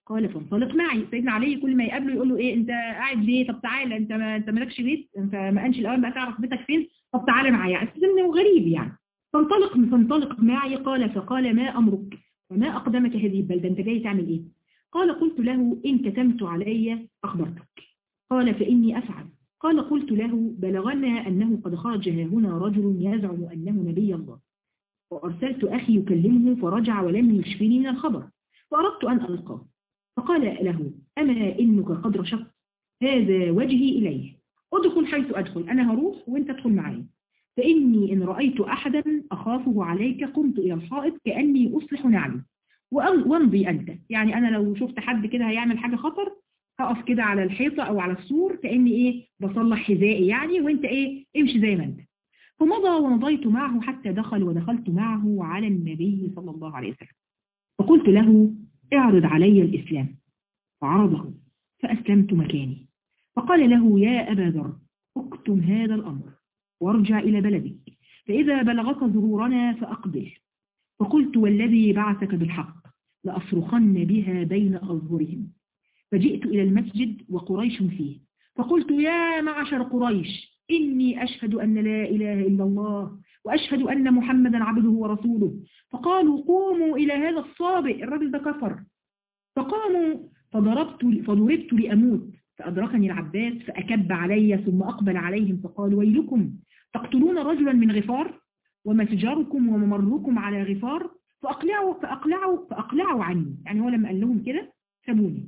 قال فانطلق معي سيدنا علي كل ما يقابله يقول له ايه انت قاعد ليه طب تعالى انت ما انت مالكش بيت انت ما كانش الاول بقى تعرف بيتك فين طب تعالى معايا اساس انه غريب يعني فانطلق فانطلق معي قال فقال ما امرك وما اقدمك هذه البلده انت جاي تعمل ايه قال قلت له ان كتمت علي اخبرتك قال فاني افعل قال قلت له بلغنا انه قد خرج هنا رجل يزعم انه نبي الله وارسلت اخي يكلمه فرجع ولم يشفني من الخبر فاردت ان القاه فقال له أما إنك قد رشدت هذا وجهي إليه ادخل حيث أدخل أنا هروح وانت ادخل معي فإني إن رأيت أحدا أخافه عليك قمت إلى الحائط كأني أصلح نعلي وامضي أنت يعني أنا لو شفت حد كده هيعمل حاجة خطر هقف كده على الحيطة أو على السور كأني إيه بصلح حذائي يعني وانت إيه امشي زي ما انت فمضى ومضيت معه حتى دخل ودخلت معه على النبي صلى الله عليه وسلم فقلت له اعرض علي الإسلام فعرضه فأسلمت مكاني فقال له يا أبا ذر اكتم هذا الأمر وارجع إلى بلدك فإذا بلغك ظهورنا فأقبل فقلت والذي بعثك بالحق لأصرخن بها بين أظهرهم فجئت إلى المسجد وقريش فيه فقلت يا معشر قريش إني أشهد أن لا إله إلا الله وأشهد أن محمدا عبده ورسوله فقالوا قوموا إلى هذا الصابئ الرجل ده كفر فقاموا فضربت فضربت لأموت فأدركني العباس فأكب علي ثم أقبل عليهم فقال ويلكم تقتلون رجلا من غفار ومتجركم وممركم على غفار فأقلعوا فأقلعوا فأقلعوا عني يعني هو لما قال لهم كده سابوني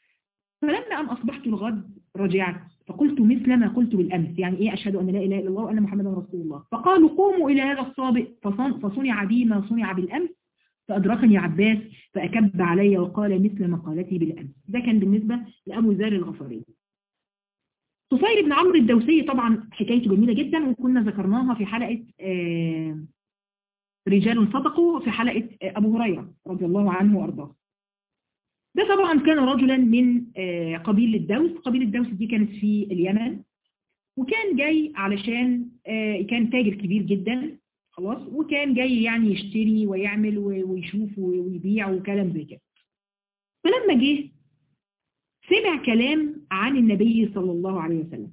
فلما أن أصبحت الغد رجعت فقلت مثل ما قلت بالأمس يعني إيه أشهد أن لا إله إلا الله وأن محمدا رسول الله فقالوا قوموا إلى هذا الصابئ فصنع بي ما صنع بالأمس فأدركني عباس فأكب علي وقال مثل مقالتي بالأمس ده كان بالنسبة لأبو ذر الغفاري طفيل بن عمرو الدوسي طبعا حكايته جميلة جدا وكنا ذكرناها في حلقة رجال صدقوا في حلقة أبو هريرة رضي الله عنه وأرضاه ده طبعا كان رجلا من قبيل الدوس قبيل الدوس دي كانت في اليمن وكان جاي علشان كان تاجر كبير جدا خلاص وكان جاي يعني يشتري ويعمل ويشوف ويبيع وكلام زي كده فلما جه سمع كلام عن النبي صلى الله عليه وسلم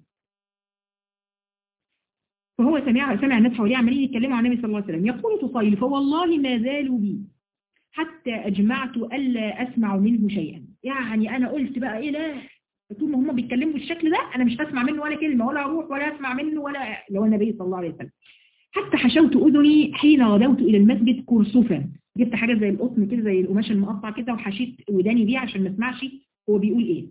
فهو سمع سمع الناس حواليه عمالين يتكلموا عن النبي صلى الله عليه وسلم يقول طفيل فوالله ما زالوا بي حتى أجمعت ألا أسمع منه شيئا يعني أنا قلت بقى إيه لا طول ما هم بيتكلموا بالشكل ده أنا مش هسمع منه ولا كلمة ولا أروح ولا أسمع منه ولا اللي هو النبي صلى الله عليه وسلم حتى حشوت أذني حين غدوت إلى المسجد كرسفا جبت حاجة زي القطن كده زي القماش المقطع كده وحشيت وداني بيه عشان ما اسمعش هو بيقول إيه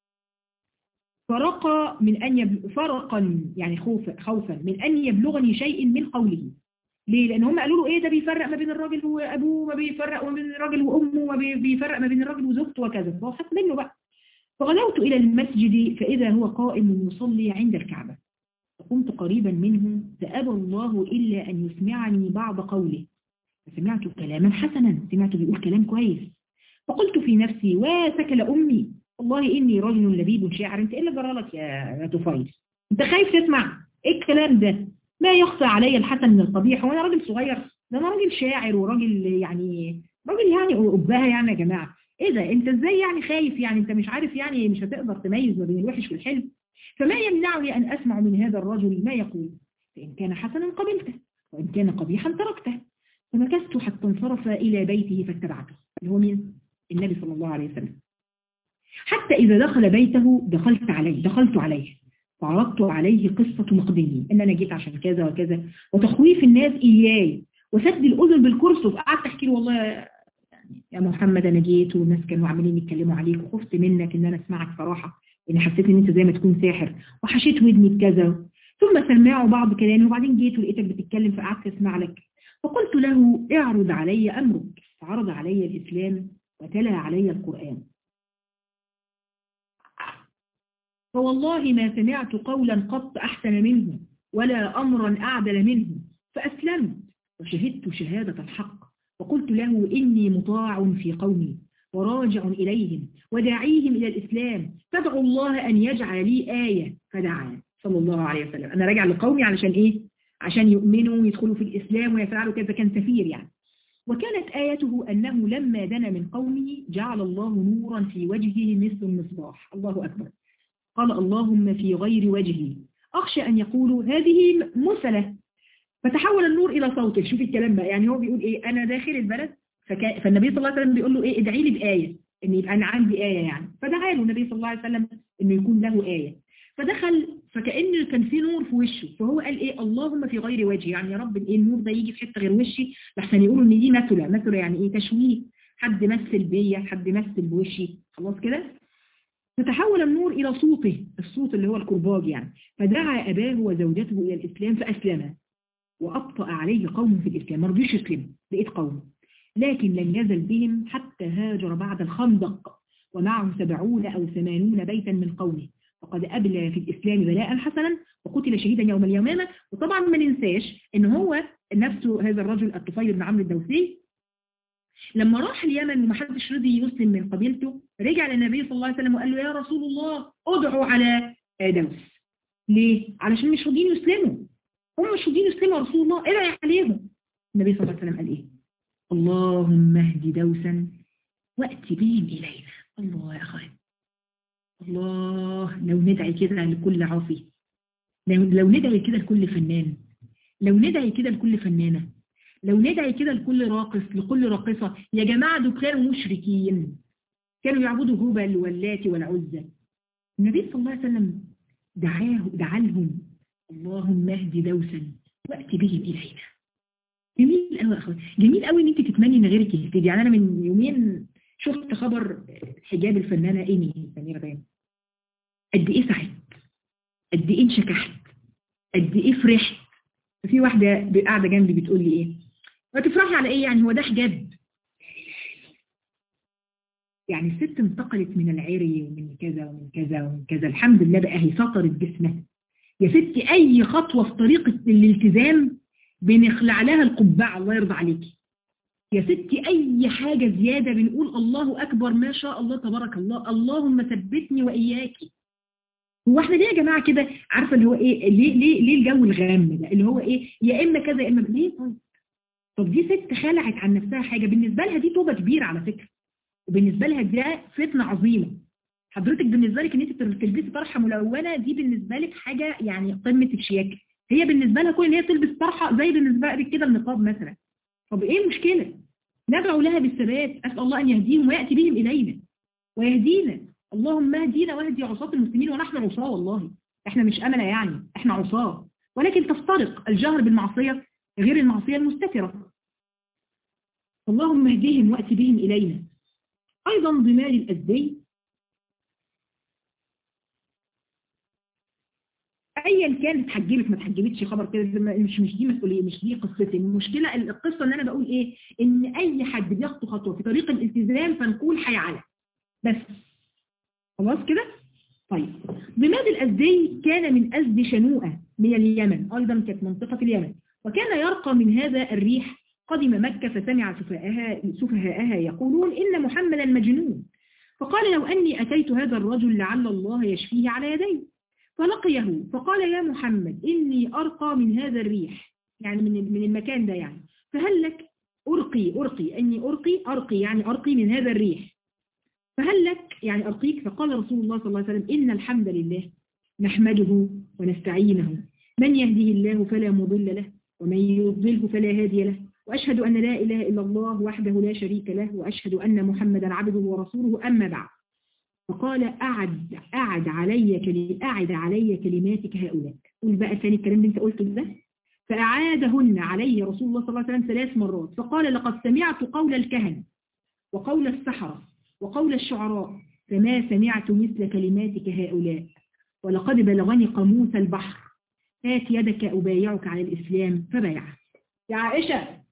فرق من أن يبل... فرقا يعني خوفا خوفا من أن يبلغني شيء من قوله ليه؟ لأن هم قالوا له إيه ده بيفرق ما بين الراجل وأبوه ما بيفرق ما بين الراجل وأمه ما بيفرق ما بين الراجل وزوجته وكذا فوحت منه بقى فغدوت إلى المسجد فإذا هو قائم يصلي عند الكعبة فقمت قريبا منه فأبى الله إلا أن يسمعني بعض قوله فسمعت كلاما حسنا سمعت بيقول كلام كويس فقلت في نفسي واسكل أمي والله إني رجل لبيب شاعر انت إيه اللي جرالك يا تفايل انت خايف تسمع ايه الكلام ده ما يخفى علي الحسن من القبيح وانا راجل صغير ده انا راجل شاعر وراجل يعني راجل يعني أبها يعني يا جماعة ايه ده انت ازاي يعني خايف يعني انت مش عارف يعني مش هتقدر تميز ما بين الوحش والحلو فما يمنعني أن أسمع من هذا الرجل ما يقول فإن كان حسنا قبلته وإن كان قبيحا تركته فمكثت حتى انصرف إلى بيته فاتبعته اللي هو مين؟ النبي صلى الله عليه وسلم حتى إذا دخل بيته دخلت عليه دخلت عليه وعرضت عليه قصة مقدمي إن أنا جيت عشان كذا وكذا وتخويف الناس إياي وسد الأذن بالكرسف قعدت أحكي له والله يعني يا محمد أنا جيت والناس كانوا عاملين يتكلموا عليك وخفت منك إن أنا أسمعك صراحة يعني حسيت ان انت زي ما تكون ساحر وحشيت ودني بكذا ثم سمعوا بعض كلامي وبعدين جيت ولقيتك بتتكلم فقعدت اسمع لك فقلت له اعرض علي امرك فعرض علي الاسلام وتلا علي القران فوالله ما سمعت قولا قط احسن منه ولا امرا اعدل منه فاسلمت وشهدت شهاده الحق وقلت له اني مطاع في قومي وراجع إليهم وداعيهم إلى الإسلام فادعوا الله أن يجعل لي آية فدعا صلى الله عليه وسلم أنا راجع لقومي علشان إيه عشان يؤمنوا ويدخلوا في الإسلام ويفعلوا كذا كان سفير يعني وكانت آيته أنه لما دنا من قومه جعل الله نورا في وجهه مثل المصباح الله أكبر قال اللهم في غير وجهي أخشى أن يقولوا هذه مثلة فتحول النور إلى صوته شوف الكلام بقى يعني هو بيقول إيه أنا داخل البلد فكا... فالنبي صلى الله عليه وسلم بيقول له إيه ادعي لي بآية إن يبقى أنا عندي آية يعني فدعا له النبي صلى الله عليه وسلم إنه يكون له آية فدخل فكأن كان في نور في وشه فهو قال إيه اللهم في غير وجهي يعني يا رب إيه النور ده يجي في حتة غير وشي لحسن يقولوا إن دي مثلة مثلة يعني إيه تشويه حد مثل بيا حد مثل بوشي خلاص كده فتحول النور إلى صوته الصوت اللي هو الكرباج يعني فدعا أباه وزوجته إلى الإسلام فأسلما وأبطأ عليه قوم في الإسلام ما رضيش يسلموا بقيت قوم لكن لم يزل بهم حتى هاجر بعد الخندق ومعه سبعون أو ثمانون بيتا من قومه وقد أبلى في الإسلام بلاء حسنا وقتل شهيدا يوم اليمامة وطبعا ما ننساش ان هو نفسه هذا الرجل الطفيل بن عمرو الدوسي لما راح اليمن ومحدش رضي يسلم من قبيلته رجع للنبي صلى الله عليه وسلم وقال له يا رسول الله ادعوا على دوس ليه؟ علشان مش راضيين يسلموا هم مش راضيين يسلموا يا رسول الله ادعي عليهم النبي صلى الله عليه وسلم قال ايه اللهم اهد دوسا وأت بهم إلينا الله يا أخوان الله لو ندعي كده لكل عاصي لو, لو ندعي كده لكل فنان لو ندعي كده لكل فنانة لو ندعي كده لكل راقص لكل راقصة يا جماعة دول كانوا مشركين كانوا يعبدوا هبل واللات والعزة النبي صلى الله عليه وسلم دعاه دعا لهم اللهم اهد دوسا وأت بهم إلينا جميل قوي يا اخوان جميل قوي ان انت تتمني ان غيرك يهتدي يعني انا من يومين شفت خبر حجاب الفنانه ايمي سمير غانم قد ايه سعدت قد ايه انشكحت قد ايه فرحت في واحده قاعده جنبي بتقول لي ايه وتفرحي على ايه يعني هو ده حجاب يعني الست انتقلت من العري ومن كذا ومن كذا ومن كذا الحمد لله بقى هي سطرت جسمها يا ستي اي خطوه في طريق الالتزام بنخلع لها القبعة الله يرضى عليكي يا ستي أي حاجة زيادة بنقول الله أكبر ما شاء الله تبارك الله اللهم ثبتني وإياكي هو احنا ليه يا جماعة كده عارفة اللي هو ايه ليه, ليه, ليه الجو الغام ده اللي هو ايه يا إما كذا يا إما ليه طيب طب دي ست خلعت عن نفسها حاجة بالنسبة لها دي توبة كبيرة على فكرة وبالنسبة لها ده فتنة عظيمة حضرتك بالنسبة لك ان انت تلبسي طرحة ملونة دي بالنسبة لك حاجة يعني قمة الشياكة هي بالنسبة لها كل ان هي تلبس طرحة زي بالنسبة لك كده النقاب مثلا طب ايه المشكلة ندعو لها بالثبات اسأل الله ان يهديهم ويأتي بهم الينا ويهدينا اللهم اهدينا واهدي عصاة المسلمين ونحن عصاة والله احنا مش امنة يعني احنا عصاة ولكن تفترق الجهر بالمعصية غير المعصية المستترة اللهم اهديهم وأتي بهم إلينا أيضا ضمال الأزدي ايا كانت اتحجبت ما اتحجبتش خبر كده مش مش دي مسؤوليه مش دي قصتي المشكله القصه ان انا بقول ايه ان اي حد بيخطو خطوه في طريق الالتزام فنقول حيعلى بس خلاص كده طيب ضماد الازدي كان من ازد شنوءه من اليمن ايضا كانت منطقه اليمن وكان يرقى من هذا الريح قدم مكه فسمع سفهاءها سفهاءها يقولون ان محمدا مجنون فقال لو اني اتيت هذا الرجل لعل الله يشفيه على يدي فلقيه فقال يا محمد إني أرقى من هذا الريح يعني من من المكان ده يعني فهل لك أرقي أرقي أني أرقي أرقي يعني أرقي من هذا الريح فهل لك يعني أرقيك فقال رسول الله صلى الله عليه وسلم إن الحمد لله نحمده ونستعينه من يهده الله فلا مضل له ومن يضله فلا هادي له وأشهد أن لا إله إلا الله وحده لا شريك له وأشهد أن محمدا عبده ورسوله أما بعد فقال أعد أعد علي كلم أعد علي كلماتك هؤلاء قول بقى ثاني الكلام اللي انت قلته ده فأعادهن علي رسول الله صلى الله عليه وسلم ثلاث مرات فقال لقد سمعت قول الكهنة وقول السحرة وقول الشعراء فما سمعت مثل كلماتك هؤلاء ولقد بلغني قاموس البحر هات يدك أبايعك على الإسلام فبايعه يا عائشة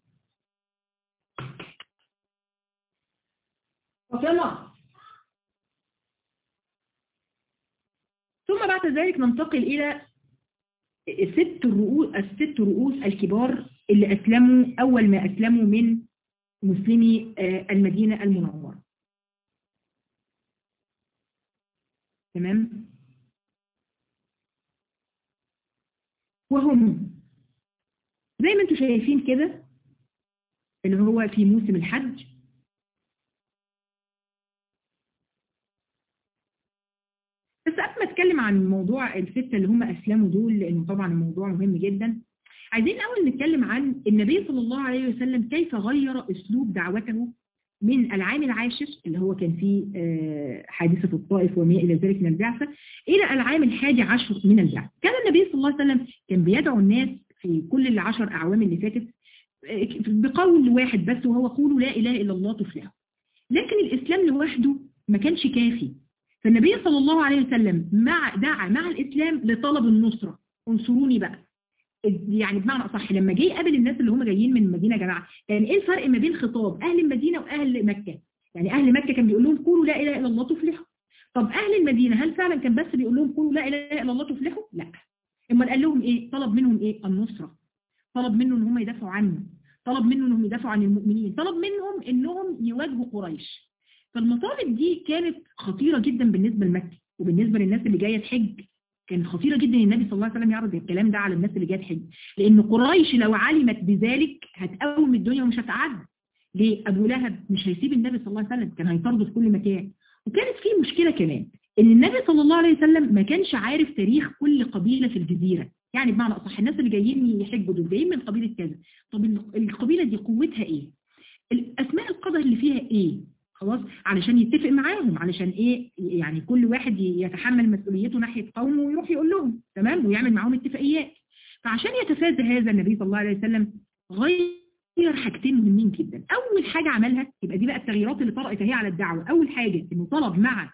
فاطمة ثم بعد ذلك ننتقل إلى الست رؤوس الست رؤوس الكبار اللي أسلموا أول ما أسلموا من مسلمي المدينة المنورة تمام وهم زي ما انتم شايفين كده اللي هو في موسم الحج بس قبل ما اتكلم عن موضوع الستة اللي هم اسلموا دول لانه طبعا الموضوع مهم جدا عايزين الاول نتكلم عن النبي صلى الله عليه وسلم كيف غير اسلوب دعوته من العام العاشر اللي هو كان فيه حادثة الطائف وما إلى ذلك من البعثة إلى العام الحادي عشر من البعثة كان النبي صلى الله عليه وسلم كان بيدعو الناس في كل العشر أعوام اللي فاتت بقول واحد بس وهو قولوا لا إله إلا الله تفلحوا لكن الإسلام لوحده ما كانش كافي فالنبي صلى الله عليه وسلم مع دعا مع الإسلام لطلب النصرة انصروني بقى يعني بمعنى أصح لما جه قابل الناس اللي هم جايين من المدينة يا جماعة كان إيه الفرق ما بين خطاب أهل المدينة وأهل مكة يعني أهل مكة كان بيقول لهم قولوا لا إله إلا الله تفلحوا طب أهل المدينة هل فعلا كان بس بيقول لهم قولوا لا إله إلا الله تفلحوا لا اما قال لهم إيه طلب منهم إيه النصرة طلب منهم ان هم يدافعوا عنه طلب منهم انهم يدافعوا عن المؤمنين طلب منهم انهم يواجهوا قريش فالمطالب دي كانت خطيرة جدا بالنسبة لمكة وبالنسبة للناس اللي جاية تحج كانت خطيرة جدا النبي صلى الله عليه وسلم يعرض الكلام ده على الناس اللي جاية تحج لان قريش لو علمت بذلك هتقوم الدنيا ومش هتعدي ليه ابو لهب مش هيسيب النبي صلى الله عليه وسلم كان هيطرده في كل مكان وكانت في مشكلة كمان ان النبي صلى الله عليه وسلم ما كانش عارف تاريخ كل قبيلة في الجزيرة يعني بمعنى أصح الناس اللي جايين يحجوا دول جايين من قبيلة كذا طب القبيلة دي قوتها ايه الأسماء القدر اللي فيها ايه خلاص علشان يتفق معاهم علشان ايه يعني كل واحد يتحمل مسؤوليته ناحية قومه ويروح يقول لهم تمام ويعمل معاهم اتفاقيات فعشان يتفادى هذا النبي صلى الله عليه وسلم غير حاجتين مهمين جدا اول حاجة عملها يبقى دي بقى التغييرات اللي طرأت هي على الدعوة اول حاجة انه طلب مع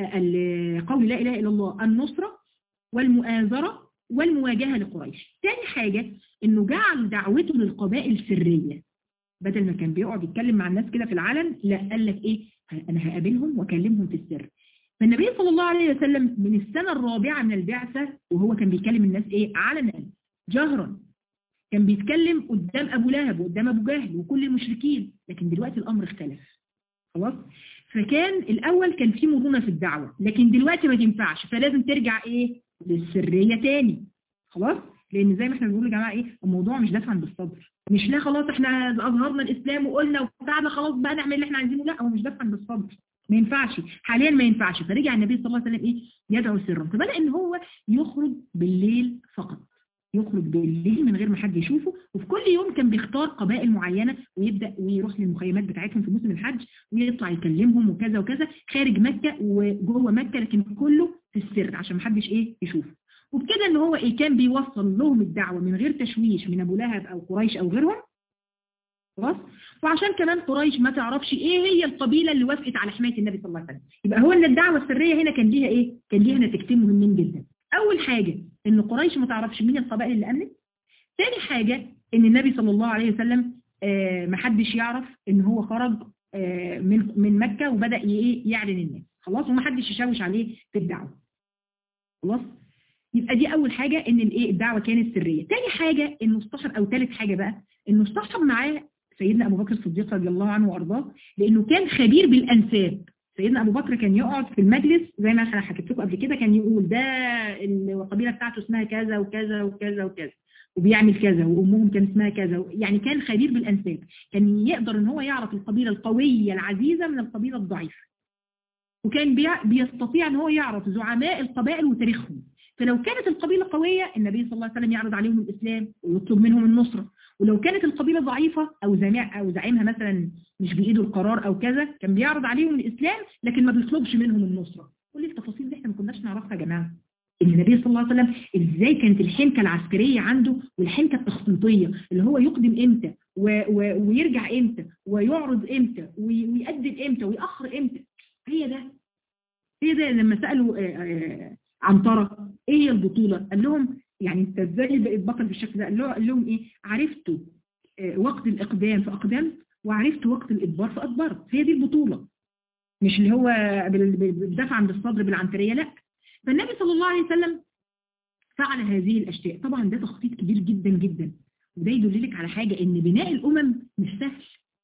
قول لا اله الا الله النصرة والمؤازرة والمواجهة لقريش تاني حاجة انه جعل دعوته للقبائل سرية بدل ما كان بيقعد يتكلم مع الناس كده في العلن لا قال لك ايه انا هقابلهم واكلمهم في السر فالنبي صلى الله عليه وسلم من السنة الرابعة من البعثة وهو كان بيكلم الناس ايه علنا جهرا كان بيتكلم قدام ابو لهب وقدام ابو جهل وكل المشركين لكن دلوقتي الامر اختلف خلاص فكان الاول كان في مرونة في الدعوة لكن دلوقتي ما تنفعش فلازم ترجع ايه للسرية تاني خلاص لان زي ما احنا بنقول يا جماعه ايه الموضوع مش دفعا بالصبر مش لا خلاص احنا اظهرنا الاسلام وقلنا وبتاعنا خلاص بقى نعمل اللي احنا عايزينه لا هو مش دفعا بالصبر ما ينفعش حاليا ما ينفعش فرجع النبي صلى الله عليه وسلم ايه يدعو سرا فبدا ان هو يخرج بالليل فقط يخرج بالليل من غير ما حد يشوفه وفي كل يوم كان بيختار قبائل معينة ويبدأ ويروح للمخيمات بتاعتهم في موسم الحج ويطلع يكلمهم وكذا وكذا خارج مكة وجوه مكة لكن كله في السر عشان ما حدش ايه يشوفه وبكده ان هو ايه كان بيوصل لهم الدعوة من غير تشويش من ابو لهب او قريش او غيرهم خلاص وعشان كمان قريش ما تعرفش ايه هي القبيلة اللي وافقت على حماية النبي صلى الله عليه وسلم يبقى هو ان الدعوة السرية هنا كان ليها ايه كان ليها نتيجتين مهمين جدا اول حاجة ان قريش ما تعرفش مين القبائل اللي امنت ثاني حاجة ان النبي صلى الله عليه وسلم آه ما حدش يعرف ان هو خرج آه من من مكة وبدأ ايه يعلن الناس خلاص وما حدش يشوش عليه في الدعوة خلاص يبقى دي اول حاجة ان الايه الدعوة كانت سرية تاني حاجة انه اصطحب او ثالث حاجة بقى انه اصطحب معاه سيدنا ابو بكر الصديق رضي الله عنه وارضاه لانه كان خبير بالانساب سيدنا ابو بكر كان يقعد في المجلس زي ما انا حكيت لكم قبل كده كان يقول ده القبيله بتاعته اسمها كذا وكذا وكذا وكذا وبيعمل كذا وامهم كان اسمها كذا يعني كان خبير بالانساب كان يقدر ان هو يعرف القبيله القويه العزيزه من القبيله الضعيفه وكان بيستطيع ان هو يعرف زعماء القبائل وتاريخهم فلو كانت القبيله قويه النبي صلى الله عليه وسلم يعرض عليهم الاسلام ويطلب منهم النصره ولو كانت القبيلة ضعيفة أو زعيم أو زعيمها مثلا مش بإيده القرار أو كذا كان بيعرض عليهم الإسلام لكن ما بيطلبش منهم النصرة كل التفاصيل دي احنا ما كناش نعرفها يا جماعة ان النبي صلى الله عليه وسلم ازاي كانت الحنكة العسكرية عنده والحنكة التخطيطية اللي هو يقدم امتى و و ويرجع امتى ويعرض امتى ويقدم امتى ويأخر امتى هي ده هي ده لما سألوا عنترة ايه هي البطولة قال لهم يعني انت ازاي بقيت بطل بالشكل ده قال لهم ايه عرفتوا وقت الاقدام فاقدمت وعرفت وقت الادبار فادبرت هي دي البطولة مش اللي هو بدفعا بالصدر بالعنترية لا فالنبي صلى الله عليه وسلم فعل هذه الاشياء طبعا ده تخطيط كبير جدا جدا وده يدللك على حاجة ان بناء الامم مش سهل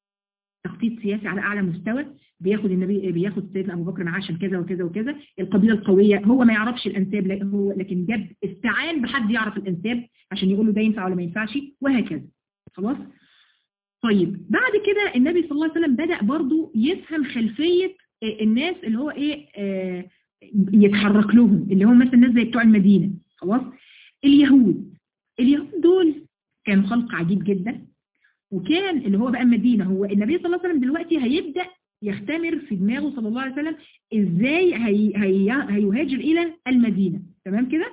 تخطيط سياسي على اعلى مستوى بياخد النبي بياخد سيدنا ابو بكر معاه عشان كذا وكذا وكذا القبيله القويه هو ما يعرفش الانساب لكن هو لكن جاب استعان بحد يعرف الانساب عشان يقول له ده ينفع ولا ما ينفعش وهكذا خلاص طيب بعد كده النبي صلى الله عليه وسلم بدأ برضو يفهم خلفية الناس اللي هو ايه آه يتحرك لهم اللي هم مثلا الناس زي بتوع المدينة خلاص اليهود اليهود دول كانوا خلق عجيب جدا وكان اللي هو بقى المدينة هو النبي صلى الله عليه وسلم دلوقتي هيبدأ يختمر في دماغه صلى الله عليه وسلم ازاي هي هي هيهاجر الى المدينة تمام كده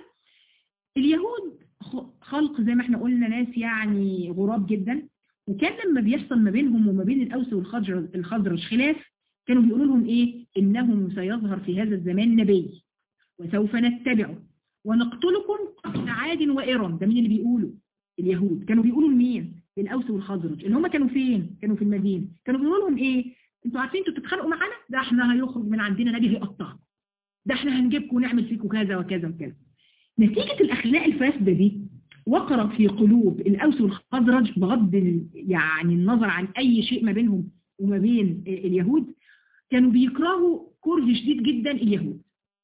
اليهود خلق زي ما احنا قلنا ناس يعني غراب جدا وكان لما بيحصل ما بينهم وما بين الأوس والخزرج الخزرج خلاف كانوا بيقولوا لهم ايه انه سيظهر في هذا الزمان نبي وسوف نتبعه ونقتلكم قتل عاد وإرم ده مين اللي بيقولوا اليهود كانوا بيقولوا لمين للأوس والخزرج اللي هم كانوا فين كانوا في المدينة كانوا بيقولوا لهم ايه انتوا عارفين انتوا بتتخانقوا معانا ده احنا هيخرج من عندنا نبي هيقطعكم ده احنا هنجيبكم ونعمل فيكم كذا وكذا وكذا نتيجة الأخلاق الفاسدة دي وقر في قلوب الأوس والخزرج بغض يعني النظر عن أي شيء ما بينهم وما بين اليهود كانوا بيكرهوا كره شديد جدا اليهود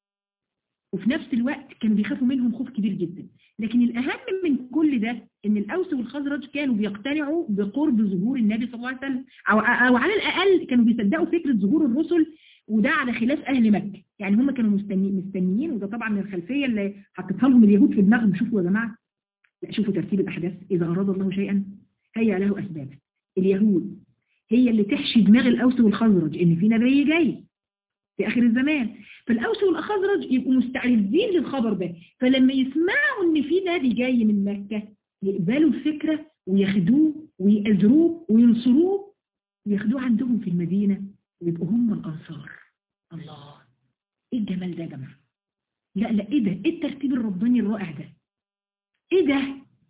وفي نفس الوقت كانوا بيخافوا منهم خوف كبير جدا لكن الأهم من كل ده ان الأوس والخزرج كانوا بيقتنعوا بقرب ظهور النبي صلى الله عليه وسلم أو, أو على الأقل كانوا بيصدقوا فكرة ظهور الرسل وده على خلاف أهل مكة يعني هم كانوا مستنيين مستنيين وده طبعا من الخلفية اللي حطتها لهم اليهود في دماغهم شوفوا يا جماعة لا شوفوا ترتيب الأحداث إذا أراد الله شيئا هيا له أسباب اليهود هي اللي تحشي دماغ الأوس والخزرج إن في نبي جاي في آخر الزمان فالأوس والخزرج يبقوا مستعدين للخبر ده فلما يسمعوا إن في نبي جاي من مكة يقبلوا الفكرة وياخدوه ويأزروه وينصروه وياخدوه عندهم في المدينة ويبقوا هم الأنصار الله إيه الجمال ده يا جماعة لا لا إيه ده إيه الترتيب الرباني الرائع ده إيه ده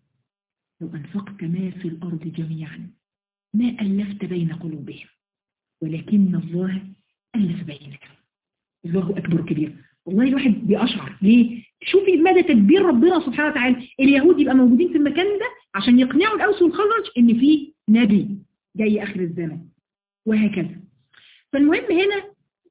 لو أنفقت ما في الأرض جميعا ما ألفت بين قلوبهم ولكن الله ألف بينهم الله أكبر كبير والله الواحد بيأشعر ليه شوفي مدى تدبير ربنا سبحانه وتعالى اليهود يبقى موجودين في المكان ده عشان يقنعوا الأوس والخزرج إن في نبي جاي آخر الزمن وهكذا فالمهم هنا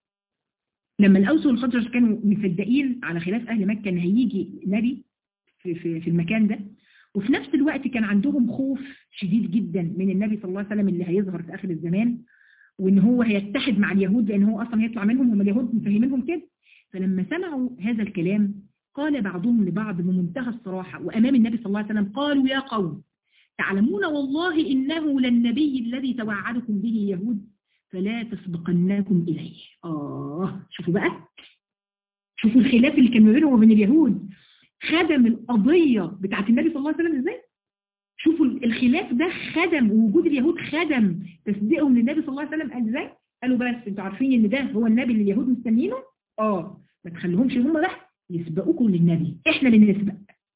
لما الأوس والخزرج كانوا مصدقين على خلاف أهل مكة إن هيجي نبي في, في, في المكان ده وفي نفس الوقت كان عندهم خوف شديد جدا من النبي صلى الله عليه وسلم اللي هيظهر في آخر الزمان وإن هو هيتحد مع اليهود لأن هو أصلا هيطلع منهم هم اليهود مفهمينهم كده فلما سمعوا هذا الكلام قال بعضهم لبعض بمنتهى الصراحة وأمام النبي صلى الله عليه وسلم قالوا يا قوم تعلمون والله إنه للنبي الذي توعدكم به يهود فلا تسبقناكم إليه آه شوفوا بقى شوفوا الخلاف اللي كان ما بينهم وبين اليهود خدم القضية بتاعت النبي صلى الله عليه وسلم ازاي شوفوا الخلاف ده خدم ووجود اليهود خدم تصديقهم للنبي صلى الله عليه وسلم ازاي قالوا بس انتوا عارفين ان ده هو النبي اللي اليهود مستنيينه اه ما تخليهمش هم بقى يسبقوكم للنبي احنا اللي نسبق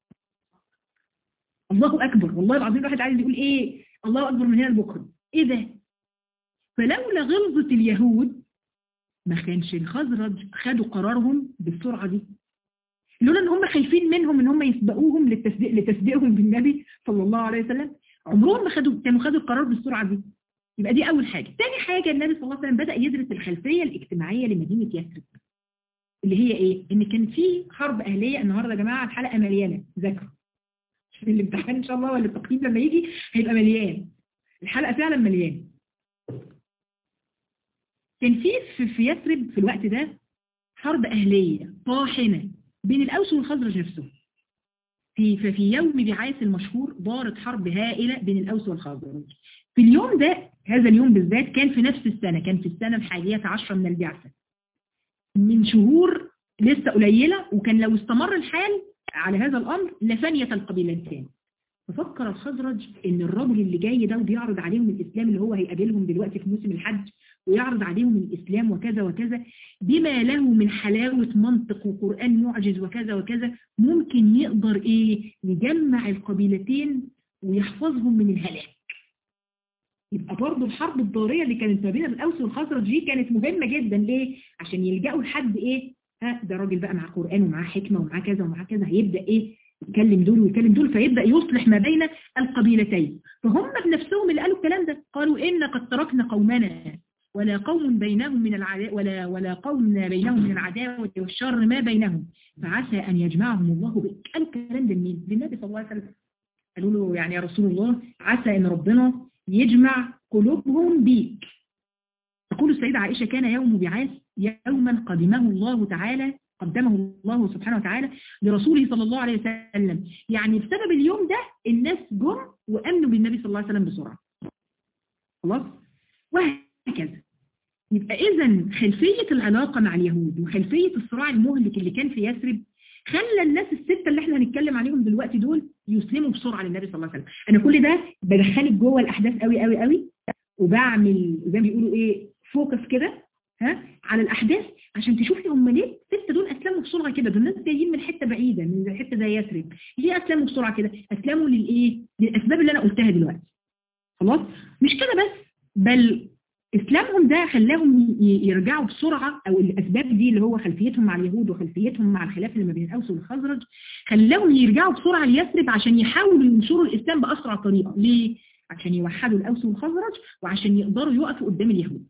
الله اكبر والله العظيم الواحد عايز يقول ايه الله اكبر من هنا لبكره ايه ده فلولا غلظة اليهود ما كانش الخزرج خدوا قرارهم بالسرعة دي لولا ان هم خايفين منهم ان هم يسبقوهم للتصديق لتصديقهم بالنبي صلى الله عليه وسلم عمرهم ما خدوا كانوا خدوا القرار بالسرعة دي يبقى دي اول حاجة تاني حاجة النبي صلى الله عليه وسلم بدأ يدرس الخلفية الاجتماعية لمدينة يثرب اللي هي ايه ان كان في حرب اهلية النهاردة يا جماعة الحلقة مليانة ذاكروا عشان الامتحان ان شاء الله ولا التقييم لما يجي هيبقى مليان الحلقة فعلا مليانة كان في في يثرب في الوقت ده حرب أهلية طاحنة بين الأوس والخزرج نفسهم في في يوم بعاث المشهور دارت حرب هائلة بين الأوس والخزرج في اليوم ده هذا اليوم بالذات كان في نفس السنة كان في السنة الحادية عشرة من البعثة من شهور لسه قليلة وكان لو استمر الحال على هذا الأمر لفنيت القبيلتين ففكر الخزرج ان الرجل اللي جاي ده وبيعرض عليهم الإسلام اللي هو هيقابلهم دلوقتي في موسم الحج ويعرض عليهم الإسلام وكذا وكذا بما له من حلاوة منطق وقرآن معجز وكذا وكذا ممكن يقدر إيه يجمع القبيلتين ويحفظهم من الهلاك يبقى برضه الحرب الضارية اللي كانت ما بين الأوس والخزرج دي كانت مهمة جدا ليه؟ عشان يلجأوا لحد إيه؟ ها ده راجل بقى معاه قرآن ومعاه حكمة ومعاه كذا ومعاه كذا هيبدأ إيه؟ يتكلم دول ويتكلم دول فيبدأ يصلح ما بين القبيلتين فهم بنفسهم اللي قالوا الكلام ده قالوا إن قد تركنا قومنا ولا قوم بينهم من العداوة ولا ولا قوم بينهم من العداوة والشر ما بينهم فعسى أن يجمعهم الله بك قالوا الكلام ده لمين؟ للنبي صلى الله عليه وسلم قالوا له يعني يا رسول الله عسى أن ربنا يجمع قلوبهم بيك تقول السيدة عائشة كان يوم بعاث يوما قدمه الله تعالى قدمه الله سبحانه وتعالى لرسوله صلى الله عليه وسلم يعني بسبب اليوم ده الناس جم وأمنوا بالنبي صلى الله عليه وسلم بسرعة خلاص وهكذا يبقى إذا خلفية العلاقة مع اليهود وخلفية الصراع المهلك اللي كان في يثرب خلى الناس الستة اللي احنا هنتكلم عليهم دلوقتي دول يسلموا بسرعة للنبي صلى الله عليه وسلم أنا كل ده بدخلك جوه الأحداث قوي قوي قوي وبعمل زي ما بيقولوا إيه فوكس كده ها على الأحداث عشان تشوفي هم ليه الستة دول أسلموا بسرعة كده دول ناس جايين من حتة بعيدة من حتة زي يثرب ليه أسلموا بسرعة كده أسلموا للإيه للأسباب اللي أنا قلتها دلوقتي خلاص مش كده بس بل إسلامهم ده خلاهم يرجعوا بسرعة أو الأسباب دي اللي هو خلفيتهم مع اليهود وخلفيتهم مع الخلاف اللي ما بين الأوس والخزرج خلاهم يرجعوا بسرعة ليثرب عشان يحاولوا ينشروا الإسلام بأسرع طريقة ليه؟ عشان يوحدوا الأوس والخزرج وعشان يقدروا يقفوا قدام اليهود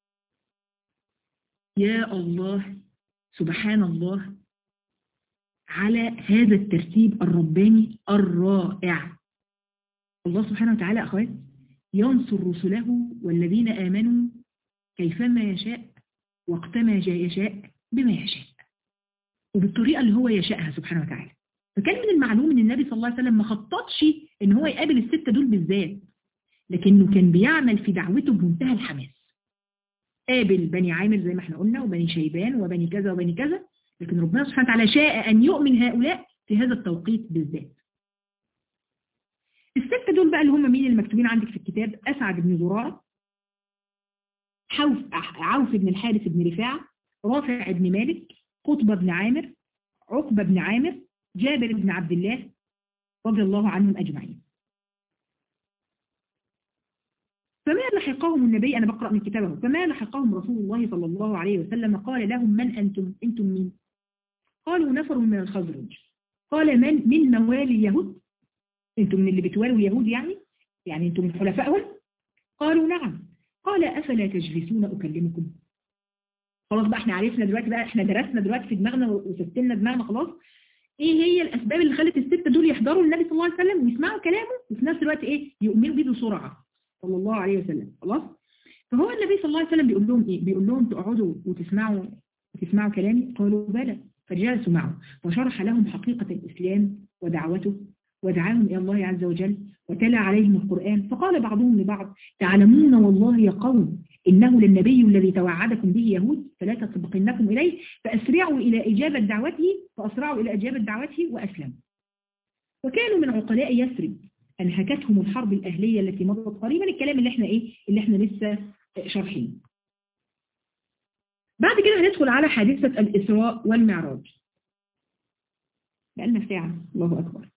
يا الله سبحان الله على هذا الترتيب الرباني الرائع الله سبحانه وتعالى أخوات ينصر رسله والذين آمنوا كيفما يشاء وقتما يشاء بما يشاء وبالطريقة اللي هو يشاءها سبحانه وتعالى فكان من المعلوم ان النبي صلى الله عليه وسلم ما خططش ان هو يقابل الستة دول بالذات لكنه كان بيعمل في دعوته بمنتهى الحماس قابل بني عامر زي ما احنا قلنا وبني شيبان وبني كذا وبني كذا لكن ربنا سبحانه وتعالى شاء أن يؤمن هؤلاء في هذا التوقيت بالذات الستة دول بقى اللي هم مين اللي مكتوبين عندك في الكتاب أسعد بن زرارة حوف عوف بن الحارث بن رفاعة رافع بن مالك قطبة بن عامر عقبة بن عامر جابر بن عبد الله رضي الله عنهم أجمعين فما لحقهم النبي أنا بقرأ من كتابه فما لحقهم رسول الله صلى الله عليه وسلم قال لهم من أنتم أنتم مين قالوا نفر من الخزرج قال من من موالي اليهود أنتم من اللي بتوالوا اليهود يعني يعني أنتم من حلفائهم قالوا نعم قال أفلا تجلسون أكلمكم خلاص بقى احنا عرفنا دلوقتي بقى احنا درسنا دلوقتي في دماغنا وستلنا دماغنا خلاص ايه هي الاسباب اللي خلت الستة دول يحضروا النبي صلى الله عليه وسلم ويسمعوا كلامه وفي نفس الوقت ايه يؤمنوا بيه بسرعه صلى الله عليه وسلم خلاص فهو النبي صلى الله عليه وسلم بيقول لهم ايه بيقول لهم تقعدوا وتسمعوا وتسمعوا كلامي قالوا بلى فجلسوا معه وشرح لهم حقيقة الإسلام ودعوته ودعاهم إلى الله عز وجل وتلا عليهم القرآن فقال بعضهم لبعض تعلمون والله يا قوم إنه للنبي الذي توعدكم به يهود فلا تسبقنكم إليه فأسرعوا إلى إجابة دعوته فأسرعوا إلى إجابة دعوته وأسلموا وكانوا من عقلاء يثرب أنهكتهم الحرب الأهلية التي مضت قريبا الكلام اللي احنا إيه اللي احنا لسه شارحينه بعد كده هندخل على حادثة الإسراء والمعراج بقالنا ساعة الله أكبر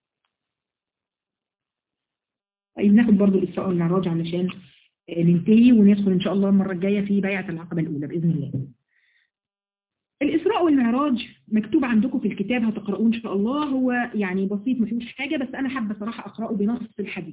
طيب ناخد برضو الإسراء والمعراج علشان ننتهي وندخل إن شاء الله المرة الجاية في بيعة العقبة الأولى بإذن الله الإسراء والمعراج مكتوب عندكم في الكتاب هتقرأوه إن شاء الله هو يعني بسيط ما فيهوش حاجة بس أنا حابة صراحة أقرأه بنص الحديث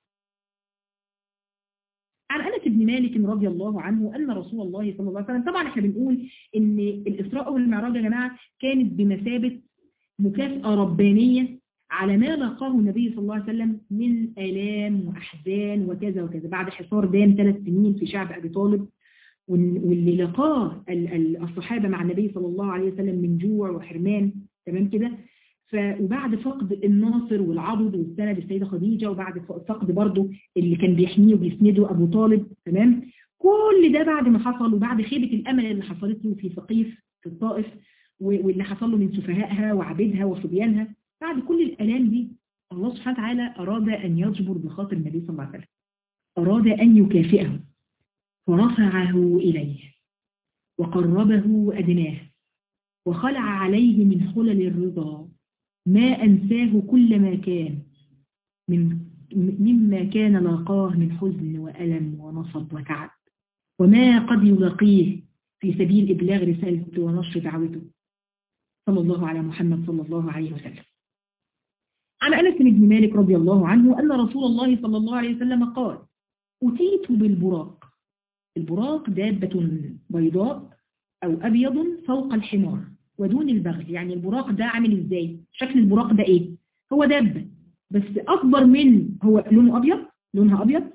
عن أنس بن مالك رضي الله عنه أن رسول الله صلى الله عليه وسلم طبعا احنا بنقول إن الإسراء والمعراج يا جماعة كانت بمثابة مكافأة ربانية على ما لاقاه النبي صلى الله عليه وسلم من آلام وأحزان وكذا وكذا بعد حصار دام ثلاث سنين في شعب أبي طالب واللي لقاه الصحابة مع النبي صلى الله عليه وسلم من جوع وحرمان تمام كده وبعد فقد الناصر والعضد والسند السيدة خديجة وبعد فقد برضه اللي كان بيحميه وبيسنده أبو طالب تمام كل ده بعد ما حصل وبعد خيبة الأمل اللي حصلت له في ثقيف في الطائف واللي حصل له من سفهائها وعبيدها وصبيانها بعد كل الآلام دي الله سبحانه وتعالى أراد أن يجبر بخاطر النبي صلى الله عليه وسلم أراد أن يكافئه ورفعه إليه وقربه وأدناه وخلع عليه من خلل الرضا ما أنساه كل ما كان من مما كان لاقاه من حزن وألم ونصب وتعب وما قد يلاقيه في سبيل إبلاغ رسالته ونشر دعوته صلى الله على محمد صلى الله عليه وسلم عن أنس بن مالك رضي الله عنه أن رسول الله صلى الله عليه وسلم قال أتيت بالبراق البراق دابة بيضاء أو أبيض فوق الحمار ودون البغل يعني البراق ده عامل إزاي شكل البراق ده إيه هو دابة بس أكبر من هو لونه أبيض لونها أبيض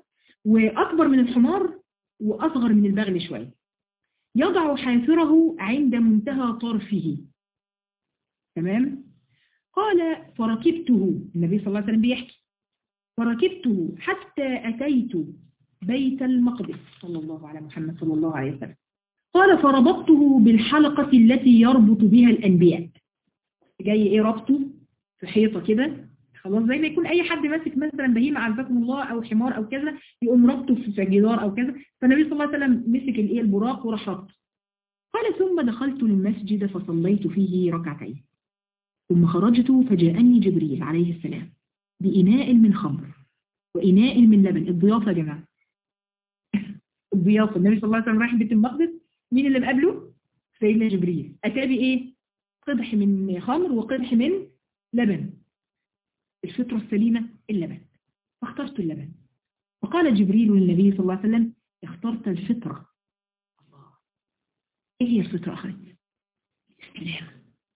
وأكبر من الحمار وأصغر من البغل شوية يضع حافره عند منتهى طرفه تمام قال فركبته النبي صلى الله عليه وسلم بيحكي فركبته حتى أتيت بيت المقدس صلى الله على محمد صلى الله عليه وسلم قال فربطته بالحلقة التي يربط بها الأنبياء جاي ايه ربطه في حيطة كده خلاص زي ما يكون اي حد ماسك مثلا بهيمة عزكم الله او حمار او كذا يقوم ربطه في جدار او كذا فالنبي صلى الله عليه وسلم مسك الايه البراق وراح ربطه قال ثم دخلت المسجد فصليت فيه ركعتين ثم خرجت فجاءني جبريل عليه السلام بإناء من خمر وإناء من لبن الضيافة يا جماعة الضيافة النبي صلى الله عليه وسلم رايح بيت المقدس مين اللي مقابله؟ سيدنا جبريل أتى بإيه؟ قدح من خمر وقدح من لبن الفطرة السليمة اللبن فاخترت اللبن فقال جبريل للنبي صلى الله عليه وسلم اخترت الفطرة الله ايه هي الفطرة أخرج السلام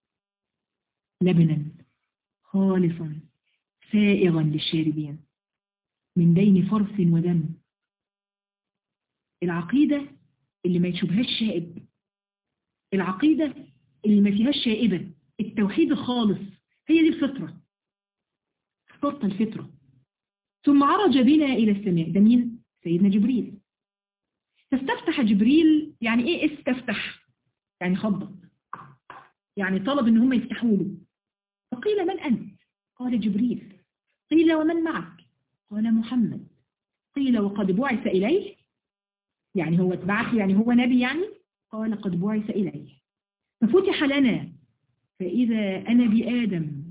لبنا خالصا سائغا للشاربين من بين فرث ودم العقيدة اللي ما يشبهاش شائب العقيدة اللي ما فيهاش شائبة التوحيد الخالص هي دي الفطرة اخترت الفطرة ثم عرج بنا إلى السماء ده مين؟ سيدنا جبريل فاستفتح جبريل يعني ايه استفتح؟ يعني خبط يعني طلب ان هم يفتحوا له فقيل من أنت؟ قال جبريل قيل ومن معك؟ قال محمد قيل وقد بعث إليه يعني هو اتبعث يعني هو نبي يعني قال قد بعث إليه ففتح لنا فإذا أنا بآدم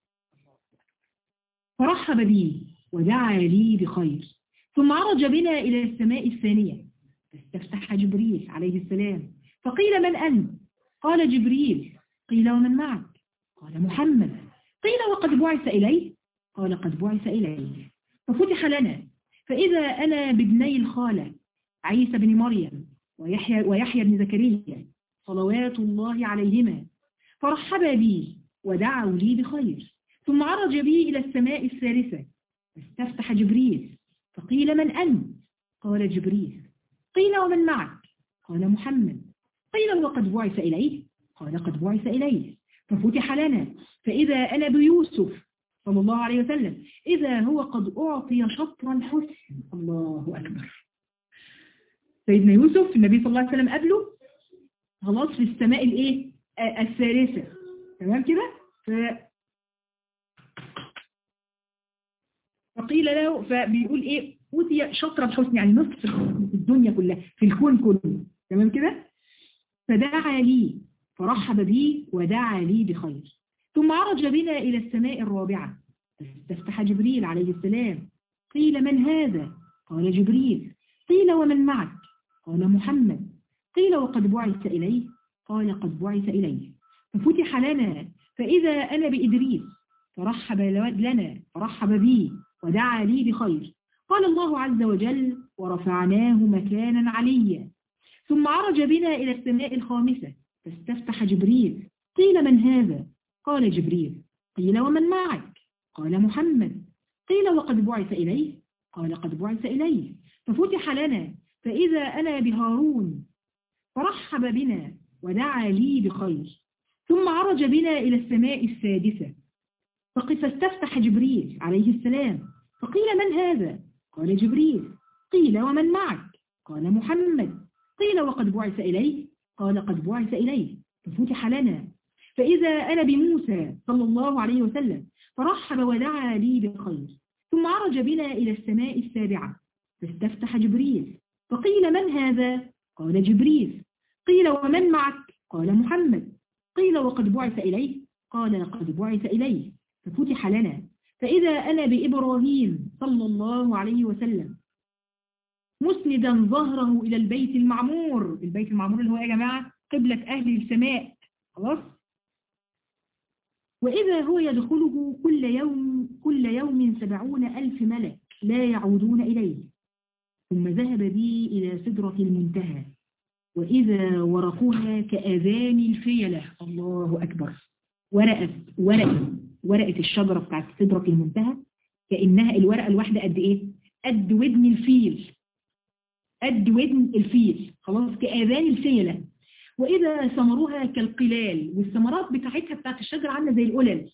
فرحب بي ودعا لي بخير ثم عرج بنا إلى السماء الثانية فاستفتح جبريل عليه السلام فقيل من أنت قال جبريل قيل ومن معك قال محمد قيل وقد بعث إليه قال قد بعث إليه ففتح لنا فإذا أنا بابني الخالة عيسى بن مريم ويحيى, ويحيى بن زكريا صلوات الله عليهما فرحبا بي ودعوا لي بخير ثم عرج بي إلى السماء الثالثة فاستفتح جبريل فقيل من أنت قال جبريل قيل ومن معك قال محمد قيل وقد بعث إليه قال قد بعث إليه ففتح لنا فإذا أنا بيوسف صلى الله عليه وسلم إذا هو قد أعطي شطرا حسن الله أكبر سيدنا يوسف النبي صلى الله عليه وسلم قبله خلاص في السماء الايه الثالثة تمام كده ف... فقيل له فبيقول ايه أوتي شطر الحسن يعني نصف الدنيا كلها في الكون كله تمام كده فدعا لي فرحب بي ودعا لي بخير ثم عرج بنا إلى السماء الرابعة فاستفتح جبريل عليه السلام قيل من هذا قال جبريل قيل ومن معك قال محمد قيل وقد بعث إليه قال قد بعث إليه ففتح لنا فإذا أنا بإدريس فرحب لنا فرحب بي ودعا لي بخير قال الله عز وجل ورفعناه مكانا عليا ثم عرج بنا إلى السماء الخامسة فاستفتح جبريل قيل من هذا قال جبريل قيل ومن معك قال محمد قيل وقد بعث إليه قال قد بعث إليه ففتح لنا فإذا أنا بهارون فرحب بنا ودعا لي بخير ثم عرج بنا إلى السماء السادسة فاستفتح جبريل عليه السلام فقيل من هذا قال جبريل قيل ومن معك قال محمد قيل وقد بعث إليه قال قد بعث إليه ففتح لنا فإذا أنا بموسى صلى الله عليه وسلم فرحب ودعا لي بخير ثم عرج بنا إلى السماء السابعة فاستفتح جبريل فقيل من هذا قال جبريل قيل ومن معك قال محمد قيل وقد بعث إليه قال قد بعث إليه ففتح لنا فإذا أنا بإبراهيم صلى الله عليه وسلم مسندا ظهره إلى البيت المعمور البيت المعمور اللي هو يا جماعة قبلة أهل السماء خلاص وإذا هو يدخله كل يوم كل يوم سبعون ألف ملك لا يعودون إليه ثم ذهب بي إلى سدرة المنتهى وإذا ورقها كأذان الفيلة الله أكبر ورقة ورقة ورقة الشجرة بتاعت سدرة المنتهى كأنها الورقة الواحدة قد إيه قد ودن الفيل قد ودن الفيل خلاص كآذان الفيلة وإذا ثمرها كالقلال والثمرات بتاعتها بتاعت الشجرة عاملة زي القلل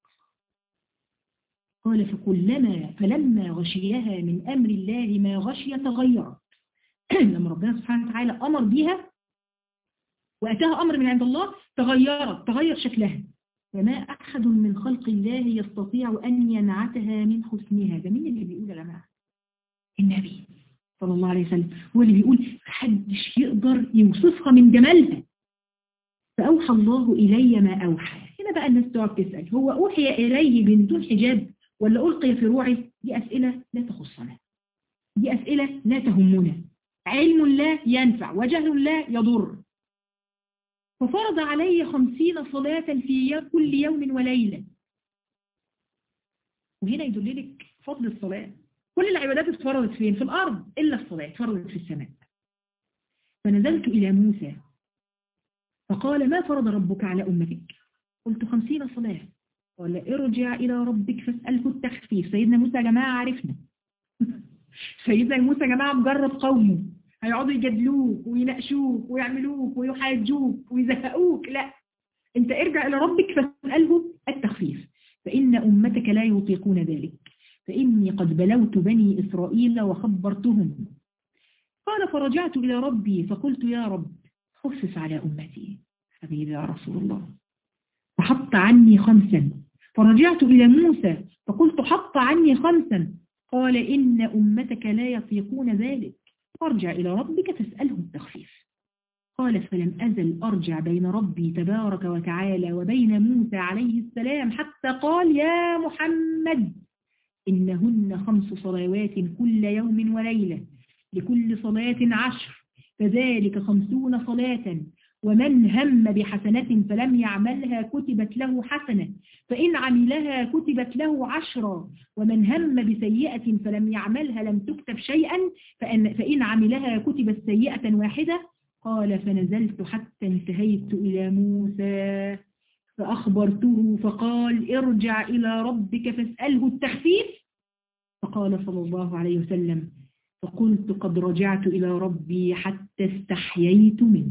قال فكلما فلما غشيها من أمر الله ما غشي تغيرت لما ربنا سبحانه وتعالى أمر بها وأتاها أمر من عند الله تغيرت تغير شكلها فما أحد من خلق الله يستطيع أن ينعتها من حسنها ده مين اللي بيقول يا جماعة النبي صلى الله عليه وسلم هو اللي بيقول محدش يقدر يوصفها من جمالها فأوحى الله إلي ما أوحى هنا بقى الناس تقعد تسأل هو أوحي إليه من دون حجاب ولا ألقي في روعي دي أسئلة لا تخصنا دي أسئلة لا تهمنا علم لا ينفع وجهل لا يضر ففرض علي خمسين صلاة في كل يوم وليلة وهنا يدللك فضل الصلاة كل العبادات اتفرضت فين في الأرض إلا الصلاة اتفرضت في السماء فنزلت إلى موسى فقال ما فرض ربك على أمتك قلت خمسين صلاة قال ارجع إلى ربك فاسأله التخفيف سيدنا موسى يا جماعة عرفنا سيدنا موسى يا جماعة مجرد قومه هيقعدوا يجادلوك ويناقشوك ويعملوك ويحاجوك ويزهقوك لا انت ارجع إلى ربك فاسأله التخفيف فإن أمتك لا يطيقون ذلك فإني قد بلوت بني إسرائيل وخبرتهم قال فرجعت إلى ربي فقلت يا رب خفف على أمتي حبيبي يا رسول الله فحط عني خمسا فرجعت إلى موسى فقلت حط عني خمسا قال إن أمتك لا يطيقون ذلك فارجع إلى ربك فاسأله التخفيف قال فلم أزل أرجع بين ربي تبارك وتعالى وبين موسى عليه السلام حتى قال يا محمد إنهن خمس صلوات كل يوم وليلة لكل صلاة عشر فذلك خمسون صلاة ومن هم بحسنة فلم يعملها كتبت له حسنة فإن عملها كتبت له عشرة ومن هم بسيئة فلم يعملها لم تكتب شيئا فإن, فإن عملها كتبت سيئة واحدة قال فنزلت حتى انتهيت إلى موسى فأخبرته فقال ارجع إلى ربك فاسأله التخفيف فقال صلى الله عليه وسلم فقلت قد رجعت إلى ربي حتى استحييت منه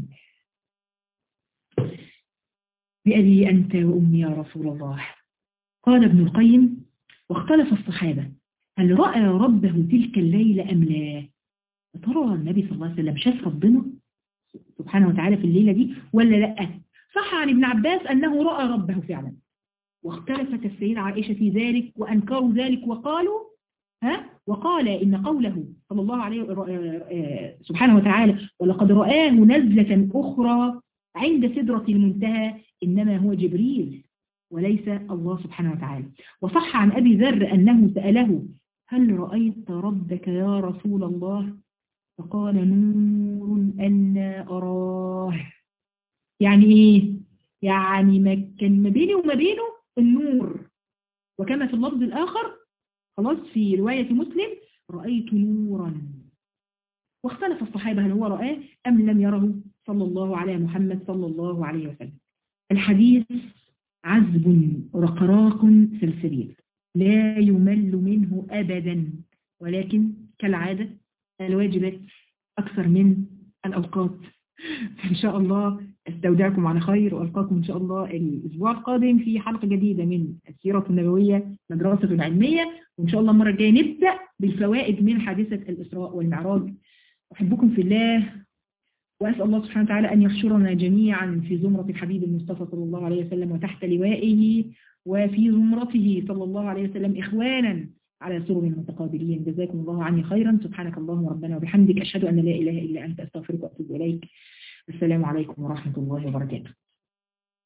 بأبي أنت وأمي يا رسول الله قال ابن القيم واختلف الصحابة هل رأى ربه تلك الليلة أم لا ترى النبي صلى الله عليه وسلم شاف ربنا سبحانه وتعالى في الليلة دي ولا لا صح عن ابن عباس أنه رأى ربه فعلا واختلفت السيدة عائشة في ذلك وأنكروا ذلك وقالوا ها وقال إن قوله صلى الله عليه سبحانه وتعالى ولقد رآه نزلة أخرى عند سدرة المنتهى إنما هو جبريل وليس الله سبحانه وتعالى وصح عن أبي ذر أنه سأله هل رأيت ربك يا رسول الله فقال نور أنا أراه يعني إيه يعني ما كان ما بيني وما بينه النور وكما في اللفظ الآخر خلاص في رواية مسلم رأيت نورا واختلف الصحابة هل هو رآه أم لم يره صلى الله على محمد صلى الله عليه وسلم الحديث عذب رقراق سلسبيل لا يمل منه أبدا ولكن كالعادة الواجبات أكثر من الأوقات إن شاء الله استودعكم على خير وألقاكم إن شاء الله الأسبوع القادم في حلقة جديدة من السيرة النبوية مدرسة علمية وإن شاء الله المرة الجاية نبدأ بالفوائد من حادثة الإسراء والمعراج أحبكم في الله وأسأل الله سبحانه وتعالى أن يحشرنا جميعا في زمرة الحبيب المصطفى صلى الله عليه وسلم وتحت لوائه وفي زمرته صلى الله عليه وسلم إخوانا على سرر متقابلين جزاكم الله عني خيرا سبحانك اللهم ربنا وبحمدك أشهد أن لا إله إلا أنت أستغفرك وأتوب إليك السلام عليكم ورحمة الله وبركاته